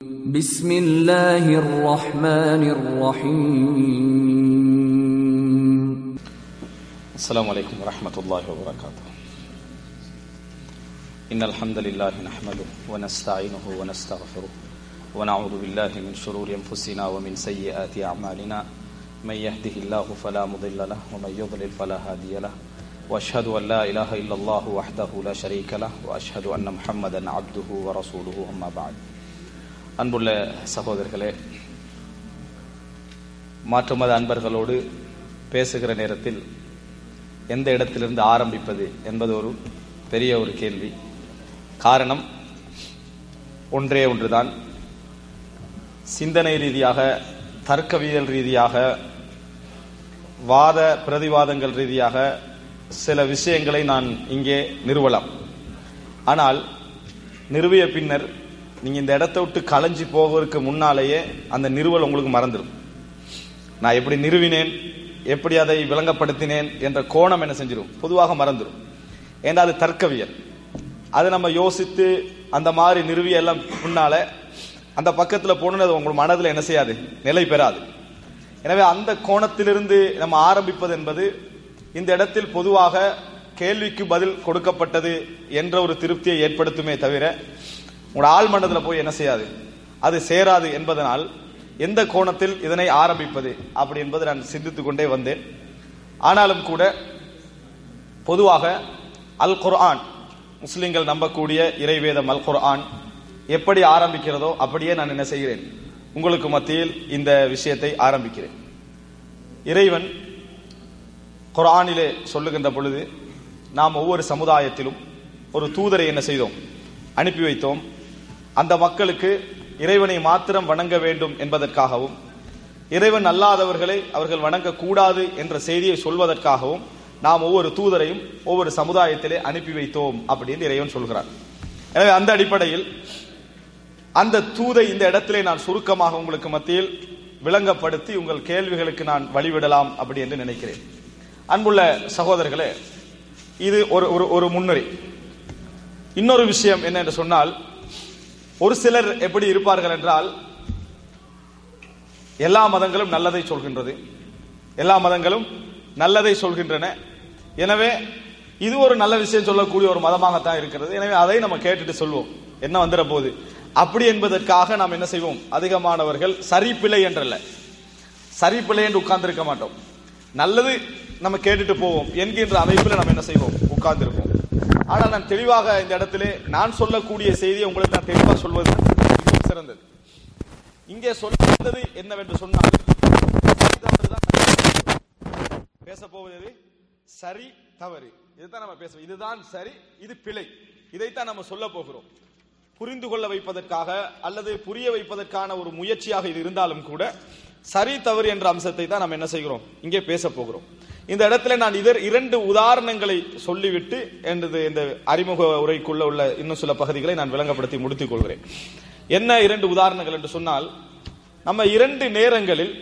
بسم الله الرحمن الرحيم السلام عليكم ورحمة الله وبركاته إن الحمد لله نحمده ونستعينه ونستغفره ونعوذ بالله من شرور أنفسنا ومن سيئات أعمالنا من يهده الله فلا مضل له ومن يضلل فلا هادي له وأشهد أن لا إله إلا الله وحده لا شريك له وأشهد أن محمدا عبده ورسوله أما بعد அன்புள்ள சகோதரர்களே மாற்று மத அன்பர்களோடு பேசுகிற நேரத்தில் எந்த இடத்திலிருந்து ஆரம்பிப்பது என்பது ஒரு பெரிய ஒரு கேள்வி காரணம் ஒன்றே ஒன்றுதான் சிந்தனை ரீதியாக தர்க்கவியல் ரீதியாக வாத பிரதிவாதங்கள் ரீதியாக சில விஷயங்களை நான் இங்கே நிறுவலாம் ஆனால் நிறுவிய பின்னர் நீங்க இந்த இடத்தை விட்டு களைஞ்சி போவதற்கு முன்னாலேயே அந்த நிறுவல் உங்களுக்கு மறந்துடும் நான் எப்படி நிறுவினேன் எப்படி அதை விளங்கப்படுத்தினேன் என்ற கோணம் என்ன செஞ்சிடும் பொதுவாக மறந்துடும் ஏன்னா அது தர்க்கவியல் அது நம்ம யோசித்து அந்த மாதிரி நிறுவி எல்லாம் முன்னால அந்த பக்கத்தில் போகணுன்னு அது உங்கள் மனதில் என்ன செய்யாது நிலை பெறாது எனவே அந்த கோணத்திலிருந்து நம்ம ஆரம்பிப்பது என்பது இந்த இடத்தில் பொதுவாக கேள்விக்கு பதில் கொடுக்கப்பட்டது என்ற ஒரு திருப்தியை ஏற்படுத்துமே தவிர உங்களோட ஆள் மனதில் போய் என்ன செய்யாது அது சேராது என்பதனால் எந்த கோணத்தில் இதனை ஆரம்பிப்பது அப்படி என்பது நான் சிந்தித்துக் கொண்டே வந்தேன் ஆனாலும் கூட பொதுவாக அல் குர்ஆன் முஸ்லிம்கள் நம்பக்கூடிய இறைவேதம் அல் குர்ஆன் எப்படி ஆரம்பிக்கிறதோ அப்படியே நான் என்ன செய்கிறேன் உங்களுக்கு மத்தியில் இந்த விஷயத்தை ஆரம்பிக்கிறேன் இறைவன் குர்ஆனிலே சொல்லுகின்ற பொழுது நாம் ஒவ்வொரு சமுதாயத்திலும் ஒரு தூதரை என்ன செய்தோம் அனுப்பி வைத்தோம் அந்த மக்களுக்கு இறைவனை மாத்திரம் வணங்க வேண்டும் என்பதற்காகவும் இறைவன் அல்லாதவர்களை அவர்கள் வணங்கக்கூடாது என்ற செய்தியை சொல்வதற்காகவும் நாம் ஒவ்வொரு தூதரையும் ஒவ்வொரு சமுதாயத்திலே அனுப்பி வைத்தோம் அப்படின்னு இறைவன் சொல்கிறார் எனவே அந்த அடிப்படையில் அந்த தூதை இந்த இடத்திலே நான் சுருக்கமாக உங்களுக்கு மத்தியில் விளங்கப்படுத்தி உங்கள் கேள்விகளுக்கு நான் வழிவிடலாம் அப்படி என்று நினைக்கிறேன் அன்புள்ள சகோதரர்களே இது ஒரு ஒரு ஒரு முன்னுரை இன்னொரு விஷயம் என்ன என்று சொன்னால் ஒரு சிலர் எப்படி இருப்பார்கள் என்றால் எல்லா மதங்களும் நல்லதை சொல்கின்றது எல்லா மதங்களும் நல்லதை சொல்கின்றன எனவே இது ஒரு நல்ல விஷயம் சொல்லக்கூடிய ஒரு மதமாகத்தான் இருக்கிறது எனவே அதை நம்ம கேட்டுட்டு சொல்வோம் என்ன வந்துட போகுது அப்படி என்பதற்காக நாம் என்ன செய்வோம் அதிகமானவர்கள் சரி பிழை என்றல்ல சரி பிழை என்று உட்கார்ந்திருக்க மாட்டோம் நல்லது நம்ம கேட்டுட்டு போவோம் என்கின்ற அமைப்பில் நம்ம என்ன செய்வோம் உட்கார்ந்திருப்போம் ஆனால் நான் தெளிவாக இந்த இடத்திலே நான் சொல்லக்கூடிய செய்தியை உங்களுக்கு நான் தெளிவாக சொல்வது மிகவும் சிறந்தது இங்கே சொல்வது என்னவென்று சொன்னால் சரி தவறு தான் பேச போவது சரி தவறு இதுதான் நம்ம பேசுவோம் இதுதான் சரி இது பிழை இதைத்தான் நம்ம சொல்ல போகிறோம் புரிந்து கொள்ள வைப்பதற்காக அல்லது புரிய வைப்பதற்கான ஒரு முயற்சியாக இது இருந்தாலும் கூட சரி தவறு என்ற அம்சத்தை தான் நாம் என்ன செய்கிறோம் இங்கே பேச போகிறோம் இந்த இடத்துல நான் இதர் இரண்டு உதாரணங்களை சொல்லிவிட்டு எனது இந்த அறிமுக உரைக்குள்ள உள்ள இன்னும் சில பகுதிகளை நான் விளங்கப்படுத்தி முடித்துக் கொள்கிறேன் என்ன இரண்டு உதாரணங்கள் என்று சொன்னால் நம்ம இரண்டு நேரங்களில்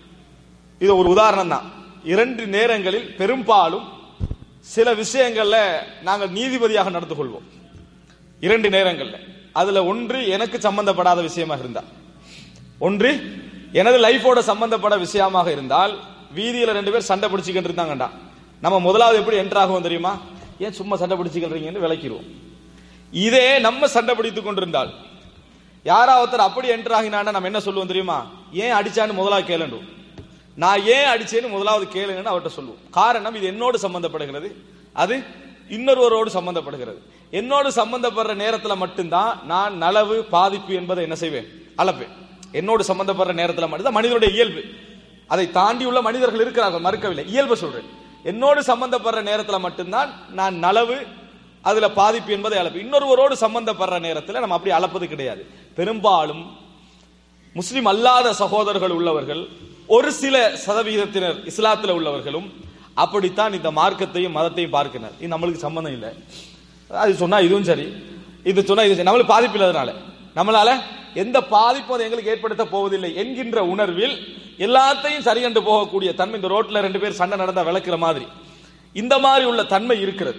இது ஒரு உதாரணம் தான் இரண்டு நேரங்களில் பெரும்பாலும் சில விஷயங்கள்ல நாங்கள் நீதிபதியாக நடந்து கொள்வோம் இரண்டு நேரங்கள்ல அதுல ஒன்று எனக்கு சம்பந்தப்படாத விஷயமாக இருந்தால் ஒன்று எனது லைஃபோட சம்பந்தப்பட விஷயமாக இருந்தால் வீதியில ரெண்டு பேர் சண்டை பிடிச்சிக்கிட்டு இருந்தாங்கடா நம்ம முதலாவது எப்படி என்டர் ஆகும் தெரியுமா ஏன் சும்மா சண்டை பிடிச்சிக்கிறீங்கன்னு விளக்கிடுவோம் இதே நம்ம சண்டை பிடித்துக் கொண்டிருந்தால் யாரா ஒருத்தர் அப்படி என்டர் ஆகினான்னா நம்ம என்ன சொல்லுவோம் தெரியுமா ஏன் அடிச்சான்னு முதலாவது கேளுண்டும் நான் ஏன் அடிச்சேன்னு முதலாவது கேளுங்கன்னு அவர்கிட்ட சொல்லுவோம் காரணம் இது என்னோடு சம்பந்தப்படுகிறது அது இன்னொருவரோடு சம்பந்தப்படுகிறது என்னோடு சம்பந்தப்படுற நேரத்தில் மட்டும்தான் நான் நலவு பாதிப்பு என்பதை என்ன செய்வேன் அளப்பேன் என்னோடு சம்பந்தப்படுற நேரத்தில் மட்டும்தான் மனிதனுடைய இயல்பு அதை தாண்டி உள்ள மனிதர்கள் இருக்கிறார்கள் மறுக்கவில்லை இயல்பு சொல்றேன் என்னோடு சம்பந்தப்படுற நேரத்தில் மட்டும்தான் நான் நலவு அதுல பாதிப்பு என்பதை அளப்பு இன்னொருவரோடு சம்பந்தப்படுற நேரத்தில் நம்ம அப்படி அளப்பது கிடையாது பெரும்பாலும் முஸ்லிம் அல்லாத சகோதரர்கள் உள்ளவர்கள் ஒரு சில சதவிகிதத்தினர் இஸ்லாத்தில் உள்ளவர்களும் அப்படித்தான் இந்த மார்க்கத்தையும் மதத்தையும் பார்க்கிறார் இது நம்மளுக்கு சம்பந்தம் இல்லை அது சொன்னா இதுவும் சரி இது சொன்னா இது நம்மளுக்கு பாதிப்பு இல்லாதனால நம்மளால எந்த பாதிப்பும் அது எங்களுக்கு ஏற்படுத்த போவதில்லை என்கின்ற உணர்வில் எல்லாத்தையும் சரி கண்டு போகக்கூடிய தன்மை இந்த ரோட்ல ரெண்டு பேர் சண்டை நடந்தா விளக்குற மாதிரி இந்த மாதிரி உள்ள தன்மை இருக்கிறது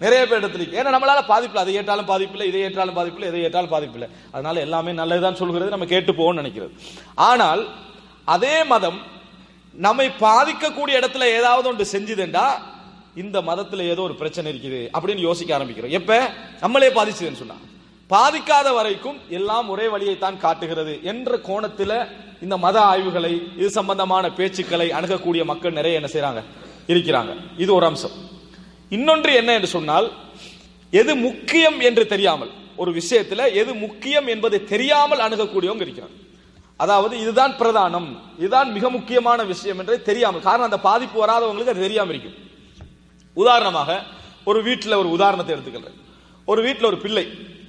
நிறைய பேர் இடத்துல இருக்கு. ஏன்னா நம்மளால பாதிப்பில்லை அதை ஏற்றாலும் பாதிப்பில்லை இதை ஏற்றாலும் பாதிப்பில்லை இதை ஏற்றாலும் பாதிப்பில்லை அதனால எல்லாமே நல்லதுதான் சொல்கிறது நம்ம கேட்டு போவோம்னு நினைக்கிறது ஆனால் அதே மதம் நம்மை பாதிக்கக்கூடிய இடத்துல ஏதாவது ஒன்று செஞ்சுதுண்டா இந்த மதத்துல ஏதோ ஒரு பிரச்சனை இருக்குது அப்படின்னு யோசிக்க ஆரம்பிக்கிறோம் எப்ப நம்மளே பாதிச்சதுன்னு சொன்னா பாதிக்காத வரைக்கும் எல்லாம் ஒரே வழியைத்தான் காட்டுகிறது என்ற கோணத்துல இந்த மத ஆய்வுகளை இது சம்பந்தமான பேச்சுக்களை அணுகக்கூடிய மக்கள் நிறைய என்ன செய்றாங்க இருக்கிறாங்க இது ஒரு அம்சம் இன்னொன்று என்ன என்று சொன்னால் எது முக்கியம் என்று தெரியாமல் ஒரு விஷயத்துல எது முக்கியம் என்பதை தெரியாமல் அணுகக்கூடியவங்க இருக்கிறாங்க அதாவது இதுதான் பிரதானம் இதுதான் மிக முக்கியமான விஷயம் என்று தெரியாமல் காரணம் அந்த பாதிப்பு வராதவங்களுக்கு அது தெரியாம இருக்கும் உதாரணமாக ஒரு வீட்டில் ஒரு உதாரணத்தை எடுத்துக்கிறேன் ஒரு வீட்டில் ஒரு பிள்ளை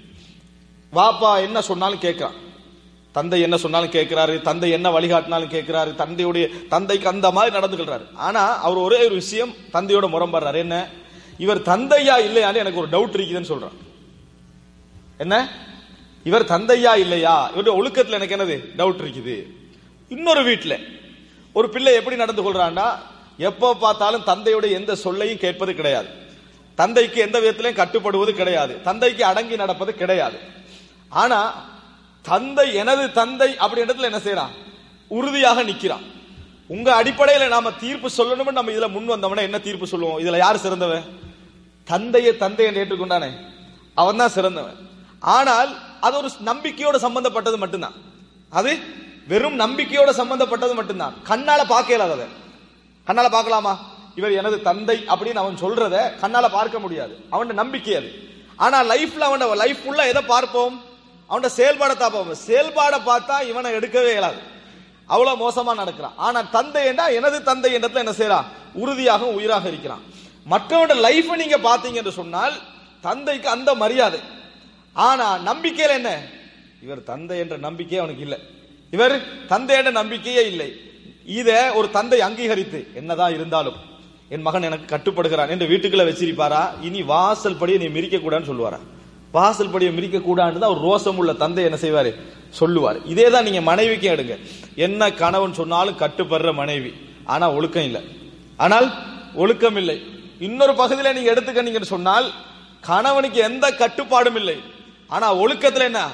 வாப்பா என்ன சொன்னாலும் கேட்கிறான் தந்தை என்ன சொன்னாலும் கேட்கிறாரு தந்தை என்ன வழிகாட்டினாலும் கேட்கிறாரு தந்தையுடைய தந்தைக்கு அந்த மாதிரி நடந்துக்கிறாரு ஆனா அவர் ஒரே ஒரு விஷயம் தந்தையோட முரம்படுறாரு என்ன இவர் தந்தையா இல்லையான்னு எனக்கு ஒரு டவுட் இருக்குதுன்னு சொல்றான் என்ன இவர் தந்தையா இல்லையா இவருடைய ஒழுக்கத்துல எனக்கு என்னது டவுட் இருக்குது இன்னொரு வீட்டில் ஒரு பிள்ளை எப்படி நடந்து கொள்றான்னா எப்போ பார்த்தாலும் தந்தையோட எந்த சொல்லையும் கேட்பது கிடையாது தந்தைக்கு எந்த விதத்திலையும் கட்டுப்படுவது கிடையாது தந்தைக்கு அடங்கி நடப்பது கிடையாது ஆனா தந்தை எனது தந்தை அப்படின்றதுல என்ன செய்யறான் உறுதியாக நிக்கிறான் உங்க அடிப்படையில நாம தீர்ப்பு சொல்லணும்னு நம்ம இதுல முன் வந்தவன என்ன தீர்ப்பு சொல்லுவோம் இதுல யார் சிறந்தவன் தந்தையை தந்தை என்று ஏற்றுக்கொண்டானே அவன் தான் சிறந்தவன் ஆனால் அது ஒரு நம்பிக்கையோட சம்பந்தப்பட்டது மட்டும்தான் அது வெறும் நம்பிக்கையோட சம்பந்தப்பட்டது மட்டும்தான் கண்ணால பார்க்க இயலாத அதை கண்ணால பார்க்கலாமா இவர் எனது தந்தை அப்படின்னு அவன் சொல்றத கண்ணால பார்க்க முடியாது அவன் நம்பிக்கை அது ஆனா லைஃப்ல அவன் லைஃப் ஃபுல்லா எதை பார்ப்போம் அவனோட செயல்பாடை பார்ப்போம் செயல்பாடை பார்த்தா இவனை எடுக்கவே இயலாது அவ்வளவு மோசமா நடக்கிறான் ஆனா தந்தை என்றா எனது தந்தை என்றதுல என்ன செய்யறான் உறுதியாக உயிராக இருக்கிறான் மற்றவனோட லைஃப் நீங்க பாத்தீங்க என்று சொன்னால் தந்தைக்கு அந்த மரியாதை ஆனா நம்பிக்கையில என்ன இவர் தந்தை என்ற நம்பிக்கையே அவனுக்கு இல்லை இவர் தந்தை என்ற நம்பிக்கையே இல்லை இத ஒரு தந்தை அங்கீகரித்து என்னதான் இருந்தாலும் என் மகன் எனக்கு கட்டுப்படுகிறான் என்று வீட்டுக்குள்ள வச்சிருப்பாரா இனி வாசல் படியை நீ மிரிக்க கூடாதுன்னு சொல்லுவாரா வாசல் படியை மிரிக்க கூடாதுன்னு தான் ஒரு ரோசம் உள்ள தந்தை என்ன செய்வாரு சொல்லுவார் இதே தான் நீங்க மனைவிக்கு எடுங்க என்ன கணவன் சொன்னாலும் கட்டுப்படுற மனைவி ஆனா ஒழுக்கம் இல்லை ஆனால் ஒழுக்கம் இல்லை இன்னொரு பகுதியில நீங்க எடுத்துக்க சொன்னால் கணவனுக்கு எந்த கட்டுப்பாடும் இல்லை ஆனா ஒழுக்கத்துல என்ன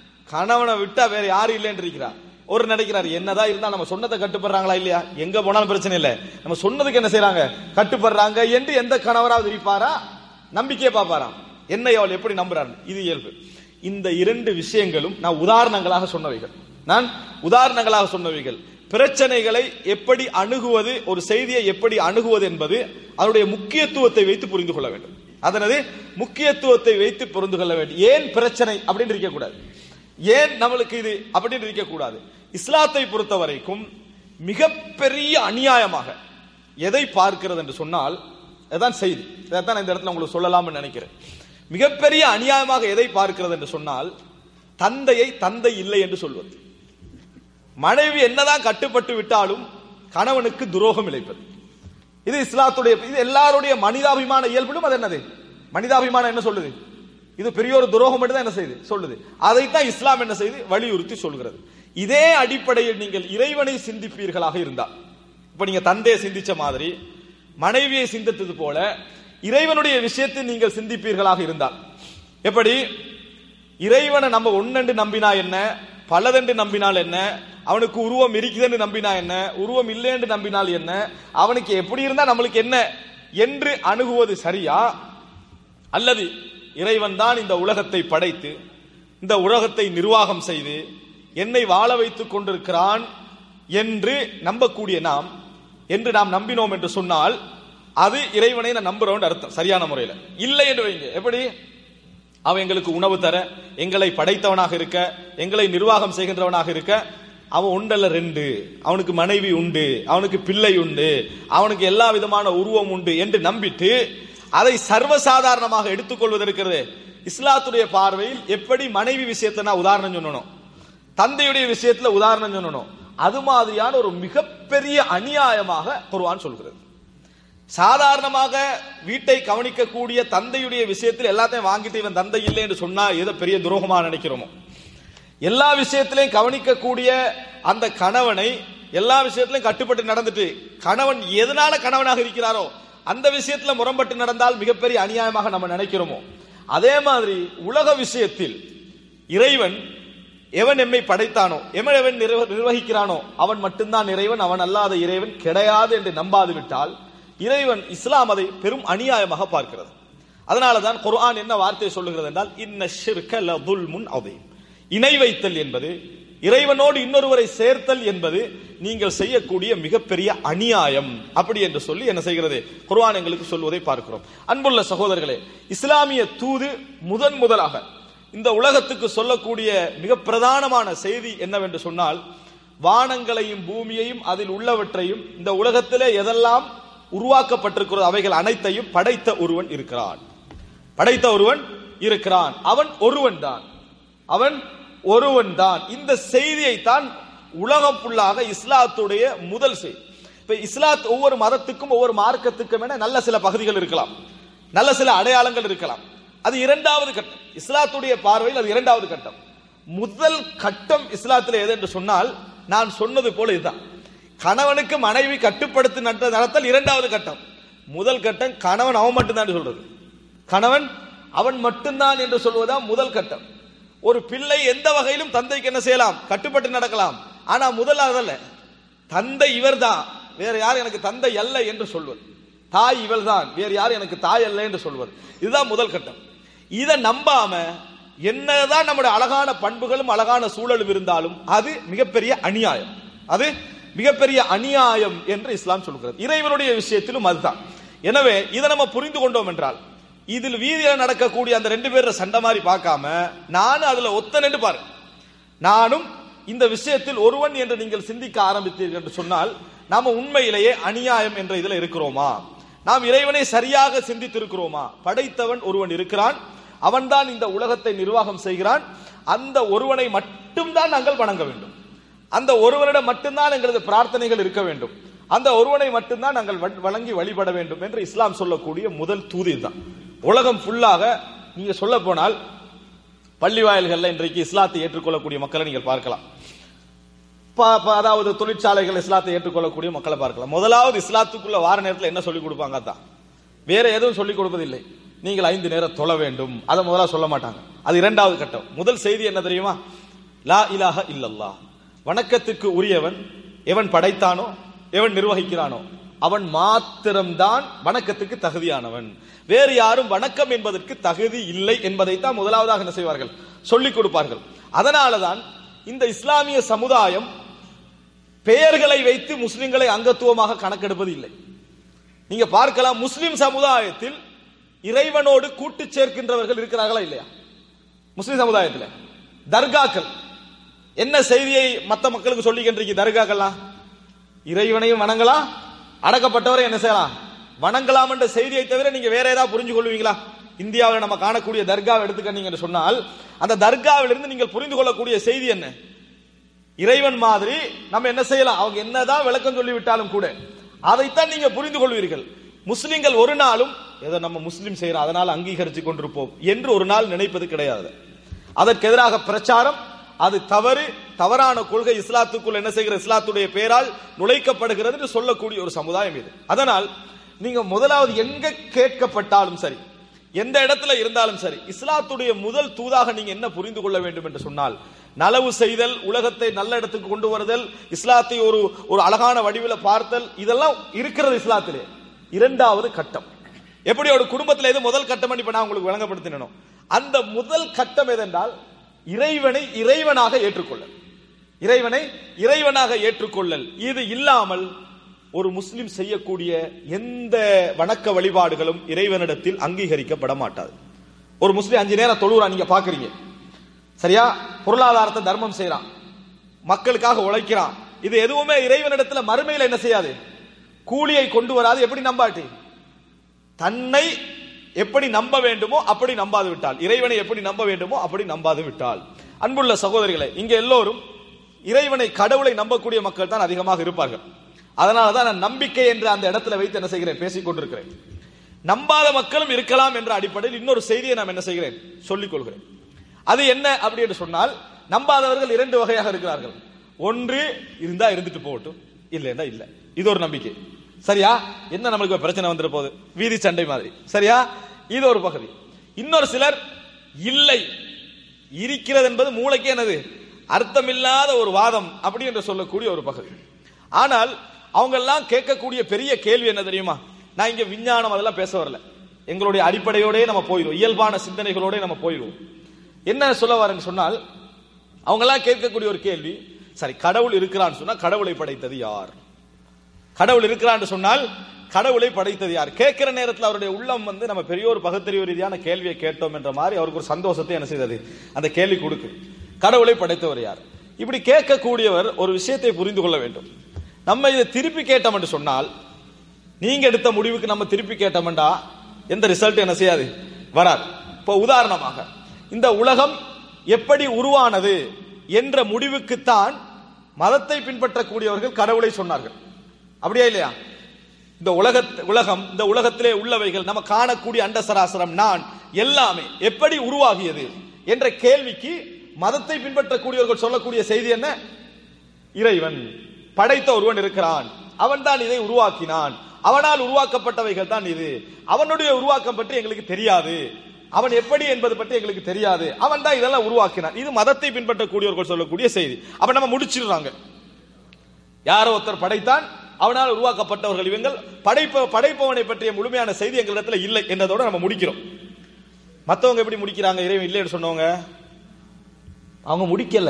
கணவனை விட்டா வேற யாரும் இல்லைன்னு இருக்கிறார் ஒரு நினைக்கிறார் என்னதான் இருந்தா நம்ம சொன்னதை கட்டுப்படுறாங்களா இல்லையா எங்க போனாலும் பிரச்சனை இல்லை நம்ம சொன்னதுக்கு என்ன செய்யறாங்க கட்டுப்படுறாங்க என்று எந்த கணவராவது இருப்பாரா நம்பிக்கையை பார்ப்பாராம் என்னை அவள் எப்படி நம்புறாரு இது இயல்பு இந்த இரண்டு விஷயங்களும் நான் உதாரணங்களாக சொன்னவைகள் நான் உதாரணங்களாக சொன்னவைகள் பிரச்சனைகளை எப்படி அணுகுவது ஒரு செய்தியை எப்படி அணுகுவது என்பது அதனுடைய முக்கியத்துவத்தை வைத்து புரிந்து கொள்ள வேண்டும் அதனது முக்கியத்துவத்தை வைத்து புரிந்து கொள்ள வேண்டும் ஏன் பிரச்சனை அப்படின்னு இருக்கக்கூடாது ஏன் நம்மளுக்கு இது அப்படின்னு இருக்கக்கூடாது இஸ்லாத்தை பொறுத்த வரைக்கும் மிகப்பெரிய அநியாயமாக எதை பார்க்கிறது என்று சொன்னால் அதான் செய்தி இதைத்தான் இந்த இடத்துல உங்களுக்கு சொல்லலாம்னு நினைக்கிறேன் மிகப்பெரிய அநியாயமாக எதை பார்க்கிறது என்று சொன்னால் தந்தையை தந்தை இல்லை என்று சொல்வது மனைவி என்னதான் கட்டுப்பட்டு விட்டாலும் கணவனுக்கு துரோகம் இழைப்பது இது இஸ்லாத்துடைய இது எல்லாருடைய மனிதாபிமான இயல்பிலும் அது என்னது மனிதாபிமானம் என்ன சொல்லுது இது பெரிய ஒரு துரோகம் மட்டும் தான் என்ன செய்யுது சொல்லுது அதைத்தான் இஸ்லாம் என்ன செய்து வலியுறுத்தி சொல்கிறது இதே அடிப்படையில் நீங்கள் இறைவனை சிந்திப்பீர்களாக இருந்தால் இப்ப நீங்க தந்தையை சிந்திச்ச மாதிரி மனைவியை சிந்தித்தது போல இறைவனுடைய விஷயத்தை நீங்கள் சிந்திப்பீர்களாக இருந்தால் எப்படி இறைவனை நம்ம ஒன்னென்று நம்பினா என்ன பலதென்று நம்பினால் என்ன அவனுக்கு உருவம் இருக்குதுன்னு நம்பினா என்ன உருவம் இல்லை என்று நம்பினால் என்ன அவனுக்கு எப்படி இருந்தா நம்மளுக்கு என்ன என்று அணுகுவது சரியா அல்லது இறைவன் தான் இந்த உலகத்தை படைத்து இந்த உலகத்தை நிர்வாகம் செய்து என்னை வாழ வைத்துக் கொண்டிருக்கிறான் என்று நம்பக்கூடிய நாம் என்று நாம் நம்பினோம் என்று சொன்னால் அது இறைவனை நான் நம்புறோம் அர்த்தம் சரியான முறையில் இல்லை என்று வைங்க எப்படி அவன் எங்களுக்கு உணவு தர எங்களை படைத்தவனாக இருக்க எங்களை நிர்வாகம் செய்கின்றவனாக இருக்க அவன் உண்டல்ல ரெண்டு அவனுக்கு மனைவி உண்டு அவனுக்கு பிள்ளை உண்டு அவனுக்கு எல்லா விதமான உருவம் உண்டு என்று நம்பிட்டு அதை சர்வசாதாரணமாக எடுத்துக்கொள்வது இருக்கிறது இஸ்லாத்துடைய பார்வையில் எப்படி மனைவி விஷயத்தை நான் உதாரணம் சொல்லணும் தந்தையுடைய விஷயத்துல உதாரணம் சொல்லணும் அது மாதிரியான ஒரு மிகப்பெரிய அநியாயமாக குர்ஆன் சொல்கிறது சாதாரணமாக வீட்டை கவனிக்கக்கூடிய தந்தையுடைய விஷயத்தில் எல்லாத்தையும் வாங்கிட்டு இவன் தந்தை இல்லை என்று சொன்னா ஏதோ பெரிய துரோகமா நினைக்கிறோமோ எல்லா விஷயத்திலையும் கவனிக்கக்கூடிய அந்த கணவனை எல்லா விஷயத்திலையும் கட்டுப்பட்டு நடந்துட்டு கணவன் எதனால கணவனாக இருக்கிறாரோ அந்த விஷயத்துல முரண்பட்டு நடந்தால் மிகப்பெரிய அநியாயமாக நம்ம நினைக்கிறோமோ அதே மாதிரி உலக விஷயத்தில் இறைவன் எவன் எம்மை படைத்தானோ எவன் எவன் நிர்வ- நிர்வகிக்கிறானோ அவன் மட்டும்தான் இறைவன் அவன் அல்லாத இறைவன் கிடையாது என்று நம்பாது விட்டால் இறைவன் இஸ்லாம் அதை பெரும் அநியாயமாக பார்க்கிறது அதனால தான் குர்ஆன் என்ன வார்த்தை சொல்லுகிறது என்றால் இன்ன ஷிர்க லதுல்முன் அதீம் இணை வைத்தல் என்பது இறைவனோடு இன்னொருவரை சேர்த்தல் என்பது நீங்கள் செய்யக்கூடிய மிகப்பெரிய அநியாயம் அப்படி என்று சொல்லி என்ன செய்கிறது குர்ஆன் எங்களுக்கு சொல்வதை பார்க்கிறோம் அன்புள்ள சகோதரர்களே இஸ்லாமிய தூது முதன் முதலாக இந்த உலகத்துக்கு சொல்லக்கூடிய மிக பிரதானமான செய்தி என்னவென்று சொன்னால் வானங்களையும் பூமியையும் அதில் உள்ளவற்றையும் இந்த உலகத்திலே எதெல்லாம் உருவாக்கப்பட்டிருக்கிறதோ அவைகள் அனைத்தையும் படைத்த ஒருவன் இருக்கிறான் படைத்த ஒருவன் இருக்கிறான் அவன் ஒருவன் தான் அவன் ஒருவன் தான் இந்த செய்தியை தான் உலகம் ஃபுல்லாக இஸ்லாத்துடைய முதல் செய்தி இப்ப இஸ்லாத் ஒவ்வொரு மதத்துக்கும் ஒவ்வொரு மார்க்கத்துக்கும் என நல்ல சில பகுதிகள் இருக்கலாம் நல்ல சில அடையாளங்கள் இருக்கலாம் அது இரண்டாவது கட்டம் இஸ்லாத்துடைய பார்வையில் அது இரண்டாவது கட்டம் முதல் கட்டம் இஸ்லாத்தில் எது என்று சொன்னால் நான் சொன்னது போல இதுதான் கணவனுக்கு மனைவி கட்டுப்படுத்தி நட- நடத்தல் இரண்டாவது கட்டம் முதல் கட்டம் கணவன் அவன் மட்டும்தான் சொல்றது கணவன் அவன் மட்டும்தான் என்று சொல்வதா முதல் கட்டம் ஒரு பிள்ளை எந்த வகையிலும் தந்தைக்கு என்ன செய்யலாம் கட்டுப்பட்டு நடக்கலாம் ஆனா முதல் அதல்ல தந்தை இவர்தான் வேற யார் எனக்கு தந்தை அல்ல என்று சொல்வது தாய் இவள்தான் வேறு யார் எனக்கு தாய் அல்ல என்று சொல்வது இதுதான் முதல் கட்டம் இதை நம்பாம என்னதான் நம்முடைய அழகான பண்புகளும் அழகான சூழலும் இருந்தாலும் அது மிகப்பெரிய அநியாயம் அது மிகப்பெரிய அநியாயம் என்று இஸ்லாம் சொல்கிறது இறைவனுடைய விஷயத்திலும் அதுதான் எனவே இதை நம்ம புரிந்து கொண்டோம் என்றால் இதில் வீதியில நடக்கக்கூடிய அந்த ரெண்டு பேர் சண்டை மாதிரி பார்க்காம நானும் அதுல ஒத்தனென்று பாரு நானும் இந்த விஷயத்தில் ஒருவன் என்று நீங்கள் சிந்திக்க ஆரம்பித்தீர்கள் என்று சொன்னால் நாம உண்மையிலேயே அநியாயம் என்ற இதுல இருக்கிறோமா நாம் இறைவனை சரியாக சிந்தித்திருக்கிறோமா படைத்தவன் ஒருவன் இருக்கிறான் அவன்தான் இந்த உலகத்தை நிர்வாகம் செய்கிறான் அந்த ஒருவனை மட்டும்தான் நாங்கள் வணங்க வேண்டும் அந்த ஒருவனிடம் மட்டும்தான் எங்களது பிரார்த்தனைகள் இருக்க வேண்டும் அந்த ஒருவனை மட்டும்தான் நாங்கள் வ- வணங்கி வழிபட வேண்டும் என்று இஸ்லாம் சொல்லக்கூடிய முதல் தூது இதுதான் உலகம் ஃபுல்லாக நீங்க சொல்ல போனால் பள்ளி வாயில்கள்ல இன்றைக்கு இஸ்லாத்தை ஏற்றுக்கொள்ளக்கூடிய மக்களை நீங்கள் பார்க்கலாம் ப- ப- அதாவது தொழிற்சாலைகள் இஸ்லாத்தை ஏற்றுக்கொள்ளக்கூடிய மக்களை பார்க்கலாம் முதலாவது இஸ்லாத்துக்குள்ள வார நேரத்தில் என்ன சொல்லிக் கொடுப்பாங்க அதான் வேற எதுவும் சொல்லிக் கொடுப்பதில்லை நீங்கள் ஐந்து நேரம் தொழ வேண்டும் அதை முதல்ல சொல்ல மாட்டாங்க அது இரண்டாவது கட்டம் முதல் செய்தி என்ன தெரியுமா லா இலாஹ இல்லல்லாஹ் வணக்கத்துக்கு உரியவன் எவன் படைத்தானோ எவன் நிர்வகிக்கிறானோ அவன் மாத்திரம்தான் வணக்கத்துக்கு தகுதியானவன் வேறு யாரும் வணக்கம் என்பதற்கு தகுதி இல்லை என்பதைத்தான் முதலாவதாக என்ன செய்வார்கள் சொல்லிக் கொடுப்பார்கள் அதனாலதான் இந்த இஸ்லாமிய சமுதாயம் பெயர்களை வைத்து முஸ்லிம்களை அங்கத்துவமாக கணக்கெடுப்பது இல்லை நீங்க பார்க்கலாம் முஸ்லிம் சமுதாயத்தில் இறைவனோடு கூட்டு சேர்க்கின்றவர்கள் இருக்கிறார்களா இல்லையா முஸ்லிம் சமுதாயத்தில் தர்காக்கள் என்ன செய்தியை மத்த மக்களுக்கு சொல்லிக்கின்றீங்க தர்காக்கள்லாம் இறைவனையும் வணங்கலாம் அடக்கப்பட்டவரை என்ன செய்யலாம் வணங்கலாம் என்ற செய்தியை தவிர நீங்க வேற ஏதாவது புரிஞ்சு கொள்வீங்களா இந்தியாவில் நம்ம காணக்கூடிய தர்காவை எடுத்துக்கிட்டீங்கன்னு சொன்னால் அந்த தர்காவிலிருந்து நீங்கள் புரிந்து கொள்ளக்கூடிய செய்தி என்ன இறைவன் மாதிரி நம்ம என்ன செய்யலாம் அவங்க என்னதான் விளக்கம் சொல்லி விட்டாலும் கூட அதைத்தான் நீங்க புரிந்து கொள்வீர்கள் முஸ்லிம்கள் ஒரு நாளும் ஏதோ நம்ம முஸ்லிம் செய்யறோம் அதனால அங்கீகரிச்சு கொண்டிருப்போம் என்று ஒரு நாள் நினைப்பது கிடையாது அதற்கு எதிராக பிரச்சாரம் அது தவறு தவறான கொள்கை இஸ்லாத்துக்குள் என்ன செய்கிற இஸ்லாத்துடைய பெயரால் நுழைக்கப்படுகிறது என்று சொல்லக்கூடிய ஒரு சமுதாயம் இது அதனால் நீங்க முதலாவது எங்க கேட்கப்பட்டாலும் சரி எந்த இடத்துல இருந்தாலும் சரி இஸ்லாத்துடைய முதல் தூதாக நீங்க என்ன புரிந்து கொள்ள வேண்டும் என்று சொன்னால் நலவு செய்தல் உலகத்தை நல்ல இடத்துக்கு கொண்டு வருதல் இஸ்லாத்தை ஒரு ஒரு அழகான வடிவில பார்த்தல் இதெல்லாம் இருக்கிறது இஸ்லாத்திலே இரண்டாவது கட்டம் எப்படி ஒரு குடும்பத்தில் எது முதல் கட்டம் இப்ப நான் உங்களுக்கு விளங்கப்படுத்தினோம் அந்த முதல் கட்டம் எதென்றால் இறைவனை இறைவனாக ஏற்றுக்கொள்ளல் இறைவனை இறைவனாக ஏற்றுக்கொள்ளல் இது இல்லாமல் ஒரு முஸ்லிம் செய்யக்கூடிய எந்த வணக்க வழிபாடுகளும் இறைவனிடத்தில் அங்கீகரிக்கப்பட மாட்டாது ஒரு முஸ்லிம் அஞ்சு நேரம் தொழுறா நீங்க பாக்குறீங்க சரியா பொருளாதாரத்தை தர்மம் செய்யறான் மக்களுக்காக உழைக்கிறான் இது எதுவுமே இறைவனிடத்துல மறுமையில் என்ன செய்யாது கூலியை கொண்டு வராது எப்படி நம்பாட்டி தன்னை எப்படி நம்ப வேண்டுமோ அப்படி நம்பாது விட்டால் இறைவனை எப்படி நம்ப வேண்டுமோ அப்படி நம்பாது விட்டால் அன்புள்ள சகோதரிகளே இங்க எல்லோரும் இறைவனை கடவுளை நம்பக்கூடிய மக்கள் தான் அதிகமாக இருப்பார்கள் அதனால தான் நான் நம்பிக்கை என்ற அந்த இடத்துல வைத்து என்ன செய்கிறேன் பேசிக் கொண்டிருக்கிறேன் நம்பாத மக்களும் இருக்கலாம் என்ற அடிப்படையில் இன்னொரு செய்தியை நான் என்ன செய்கிறேன் சொல்லிக் கொள்கிறேன் அது என்ன அப்படி என்று சொன்னால் நம்பாதவர்கள் இரண்டு வகையாக இருக்கிறார்கள் ஒன்று இருந்தா இருந்துட்டு போகட்டும் இல்லைன்னா இல்ல இது ஒரு நம்பிக்கை சரியா என்ன நம்மளுக்கு இப்ப பிரச்சனை வந்துட போகுது வீதி சண்டை மாதிரி சரியா இது ஒரு பகுதி இன்னொரு சிலர் இல்லை இருக்கிறது என்பது மூளைக்கு என்னது அர்த்தமில்லாத ஒரு வாதம் அப்படி என்று சொல்லக்கூடிய ஒரு பகுதி ஆனால் அவங்க எல்லாம் கேட்கக்கூடிய பெரிய கேள்வி என்ன தெரியுமா நான் இங்க விஞ்ஞானம் அதெல்லாம் பேச வரல எங்களுடைய அடிப்படையோடயே நம்ம போயிடுவோம் இயல்பான சிந்தனைகளோட நம்ம போயிடுவோம் என்ன சொல்ல வரேன்னு சொன்னால் அவங்க எல்லாம் கேட்கக்கூடிய ஒரு கேள்வி சரி கடவுள் இருக்கிறான்னு சொன்னா கடவுளை படைத்தது யார் கடவுள் இருக்கிறான்னு சொன்னால் கடவுளை படைத்தது யார் கேட்கிற நேரத்தில் அவருடைய உள்ளம் வந்து நம்ம பெரிய ஒரு பகுத்தறிவு ரீதியான கேள்வியை கேட்டோம் என்ற மாதிரி அவருக்கு ஒரு சந்தோஷத்தை என்ன செய்தது அந்த கேள்வி கொடுக்கு கடவுளை படைத்தவர் யார் இப்படி கேட்கக்கூடியவர் ஒரு விஷயத்தை புரிந்து கொள்ள வேண்டும் நம்ம இதை திருப்பி கேட்டோம் என்று சொன்னால் நீங்க எடுத்த முடிவுக்கு நம்ம திருப்பி கேட்டோம்டா எந்த ரிசல்ட் என்ன செய்யாது வராது இப்போ உதாரணமாக இந்த உலகம் எப்படி உருவானது என்ற முடிவுக்குத்தான் மதத்தை பின்பற்றக்கூடியவர்கள் கடவுளை சொன்னார்கள் அப்படியா இல்லையா இந்த உலக உலகம் இந்த உலகத்திலே உள்ளவைகள் நம்ம காணக்கூடிய அண்ட சராசரம் நான் எல்லாமே எப்படி உருவாகியது என்ற கேள்விக்கு மதத்தை பின்பற்றக்கூடியவர்கள் சொல்லக்கூடிய செய்தி என்ன இறைவன் படைத்த ஒருவன் இருக்கிறான் அவன் தான் இதை உருவாக்கினான் அவனால் உருவாக்கப்பட்டவைகள் தான் இது அவனுடைய உருவாக்கம் பற்றி எங்களுக்கு தெரியாது அவன் எப்படி என்பது பற்றி எங்களுக்கு தெரியாது அவன் தான் இதெல்லாம் உருவாக்கினான் இது மதத்தை பின்பற்றக்கூடியவர்கள் சொல்லக்கூடிய செய்தி அப்ப நம்ம முடிச்சிடுறாங்க யாரோ ஒருத்தர் படைத்தான் அவனால் உருவாக்கப்பட்டவர்கள் இவங்கள் படைப்ப படைப்பவனை பற்றிய முழுமையான செய்தி எங்களிடத்துல இல்லை என்றதோட நம்ம முடிக்கிறோம் மத்தவங்க எப்படி முடிக்கிறாங்க இறைவன் இல்லைன்னு சொன்னவங்க அவங்க முடிக்கல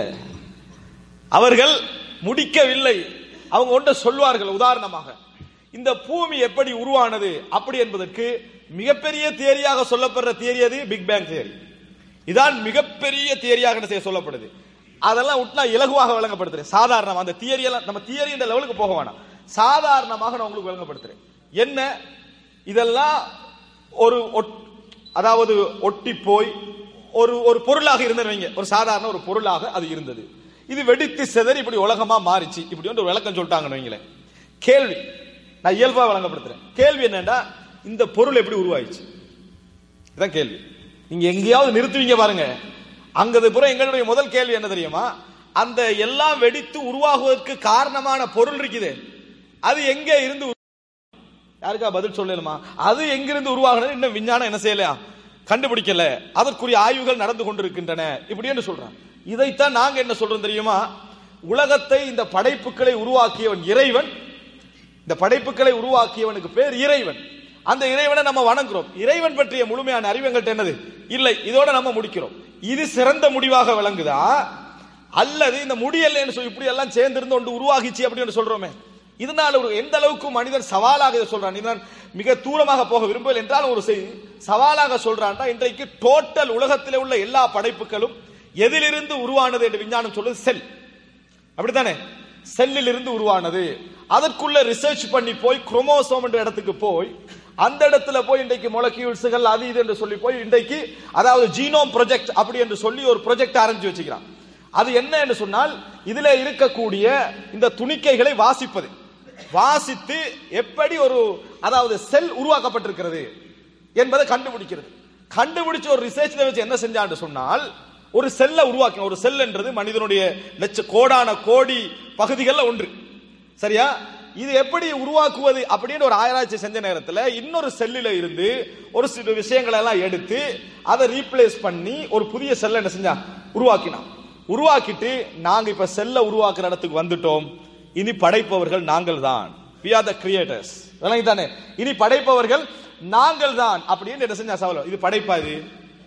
அவர்கள் முடிக்கவில்லை அவங்க ஒன்றை சொல்வார்கள் உதாரணமாக இந்த பூமி எப்படி உருவானது அப்படி என்பதற்கு மிகப்பெரிய தியரியாக சொல்லப்படுற தியரி அது பிக் பேங் தியரி இதான் மிகப்பெரிய தியரியாக என்ன செய்ய சொல்லப்படுது அதெல்லாம் விட்டு நான் இலகுவாக விளங்கப்படுத்துறேன் சாதாரணமா அந்த தியரி எல்லாம் நம்ம தியரி என்ற லெவலுக்கு போக வேணாம் சாதாரணமாக நான் உங்களுக்கு விளங்கப்படுத்துறேன் என்ன இதெல்லாம் ஒரு ஒட்- அதாவது ஒட்டி போய் ஒரு ஒரு பொருளாக இருந்தவங்க ஒரு சாதாரண ஒரு பொருளாக அது இருந்தது இது வெடித்து சிதறி இப்படி உலகமா மாறிச்சு இப்படி வந்து ஒரு விளக்கம் சொல்லிட்டாங்கன்னு வைங்களேன் கேள்வி நான் இயல்பா விளங்கப்படுத்துறேன் கேள்வி என்னன்னா இந்த பொருள் எப்படி உருவாயிச்சு இதான் கேள்வி நீங்க எங்கேயாவது நிறுத்துவீங்க பாருங்க அங்கது புறம் எங்களுடைய முதல் கேள்வி என்ன தெரியுமா அந்த எல்லாம் வெடித்து உருவாகுவதற்கு காரணமான பொருள் இருக்குது அது எங்க இருந்து உரு- யாருக்கா பதில் சொல்லலுமா அது எங்கிருந்து உருவாகுனது இன்னும் விஞ்ஞானம் என்ன செய்யலையா கண்டுபிடிக்கல அதற்குரிய ஆய்வுகள் நடந்து கொண்டிருக்கின்றன இப்படி என்று சொல்றான் இதைத்தான் நாங்க என்ன சொல்றோம் தெரியுமா உலகத்தை இந்த படைப்புகளை உருவாக்கியவன் இறைவன் இந்த படைப்புகளை உருவாக்கியவனுக்கு பேர் இறைவன் அந்த இறைவனை நம்ம வணங்குறோம் இறைவன் பற்றிய முழுமையான அறிவு எங்கள்கிட்ட என்னது இல்லை இதோட நம்ம முடிக்கிறோம் இது சிறந்த முடிவாக விளங்குதா அல்லது இந்த முடியலைன்னு சொல்லி இப்படி எல்லாம் சேர்ந்திருந்து ஒன்று உருவாகிச்சு அப்படின்னு சொல்றோமே இதனால ஒரு எந்த அளவுக்கு மனிதன் சவாலாக இதை சொல்றான் இதனால் மிக தூரமாக போக விரும்பவில்லை என்றால் ஒரு செய்தி சவாலாக சொல்றான்டா இன்றைக்கு டோட்டல் உலகத்திலே உள்ள எல்லா படைப்புகளும் எதிலிருந்து உருவானது என்று விஞ்ஞானம் சொல்லுது செல் அப்படித்தானே செல்லில் இருந்து உருவானது அதற்குள்ள ரிசர்ச் பண்ணி போய் குரோமோசோம் என்ற இடத்துக்கு போய் அந்த இடத்துல போய் இன்றைக்கு மொலக்கியூல்ஸுகள் அது இது என்று சொல்லி போய் இன்றைக்கு அதாவது ஜீனோம் ப்ரொஜெக்ட் அப்படி என்று சொல்லி ஒரு ப்ரொஜெக்ட் ஆரம்பிச்சு வச்சுக்கிறான் அது என்ன என்று சொன்னால் இதுல இருக்கக்கூடிய இந்த துணிக்கைகளை வாசிப்பது வாசித்து எப்படி ஒரு அதாவது செல் உருவாக்கப்பட்டிருக்கிறது என்பதை கண்டுபிடிக்கிறது கண்டுபிடிச்ச ஒரு ரிசர்ச்ல வச்சு என்ன செஞ்சான்னு சொன்னால் ஒரு செல்லை உருவாக்கி ஒரு செல் என்றது மனிதனுடைய லட்ச கோடான கோடி பகுதிகளில் ஒன்று சரியா இது எப்படி உருவாக்குவது அப்படின்னு ஒரு ஆராய்ச்சி செஞ்ச நேரத்தில் இன்னொரு செல்லில இருந்து ஒரு சில விஷயங்களை எல்லாம் எடுத்து அதை ரீப்ளேஸ் பண்ணி ஒரு புதிய செல்லை என்ன செஞ்சா உருவாக்கினான் உருவாக்கிட்டு நாங்க இப்ப செல்லை உருவாக்குற இடத்துக்கு வந்துட்டோம் இனி படைப்பவர்கள் நாங்கள் தான் we are the creators தானே இனி படைப்பவர்கள் நாங்கள் தான் அப்படின்னு என்ன செஞ்சா சவால் இது படைப்பா இது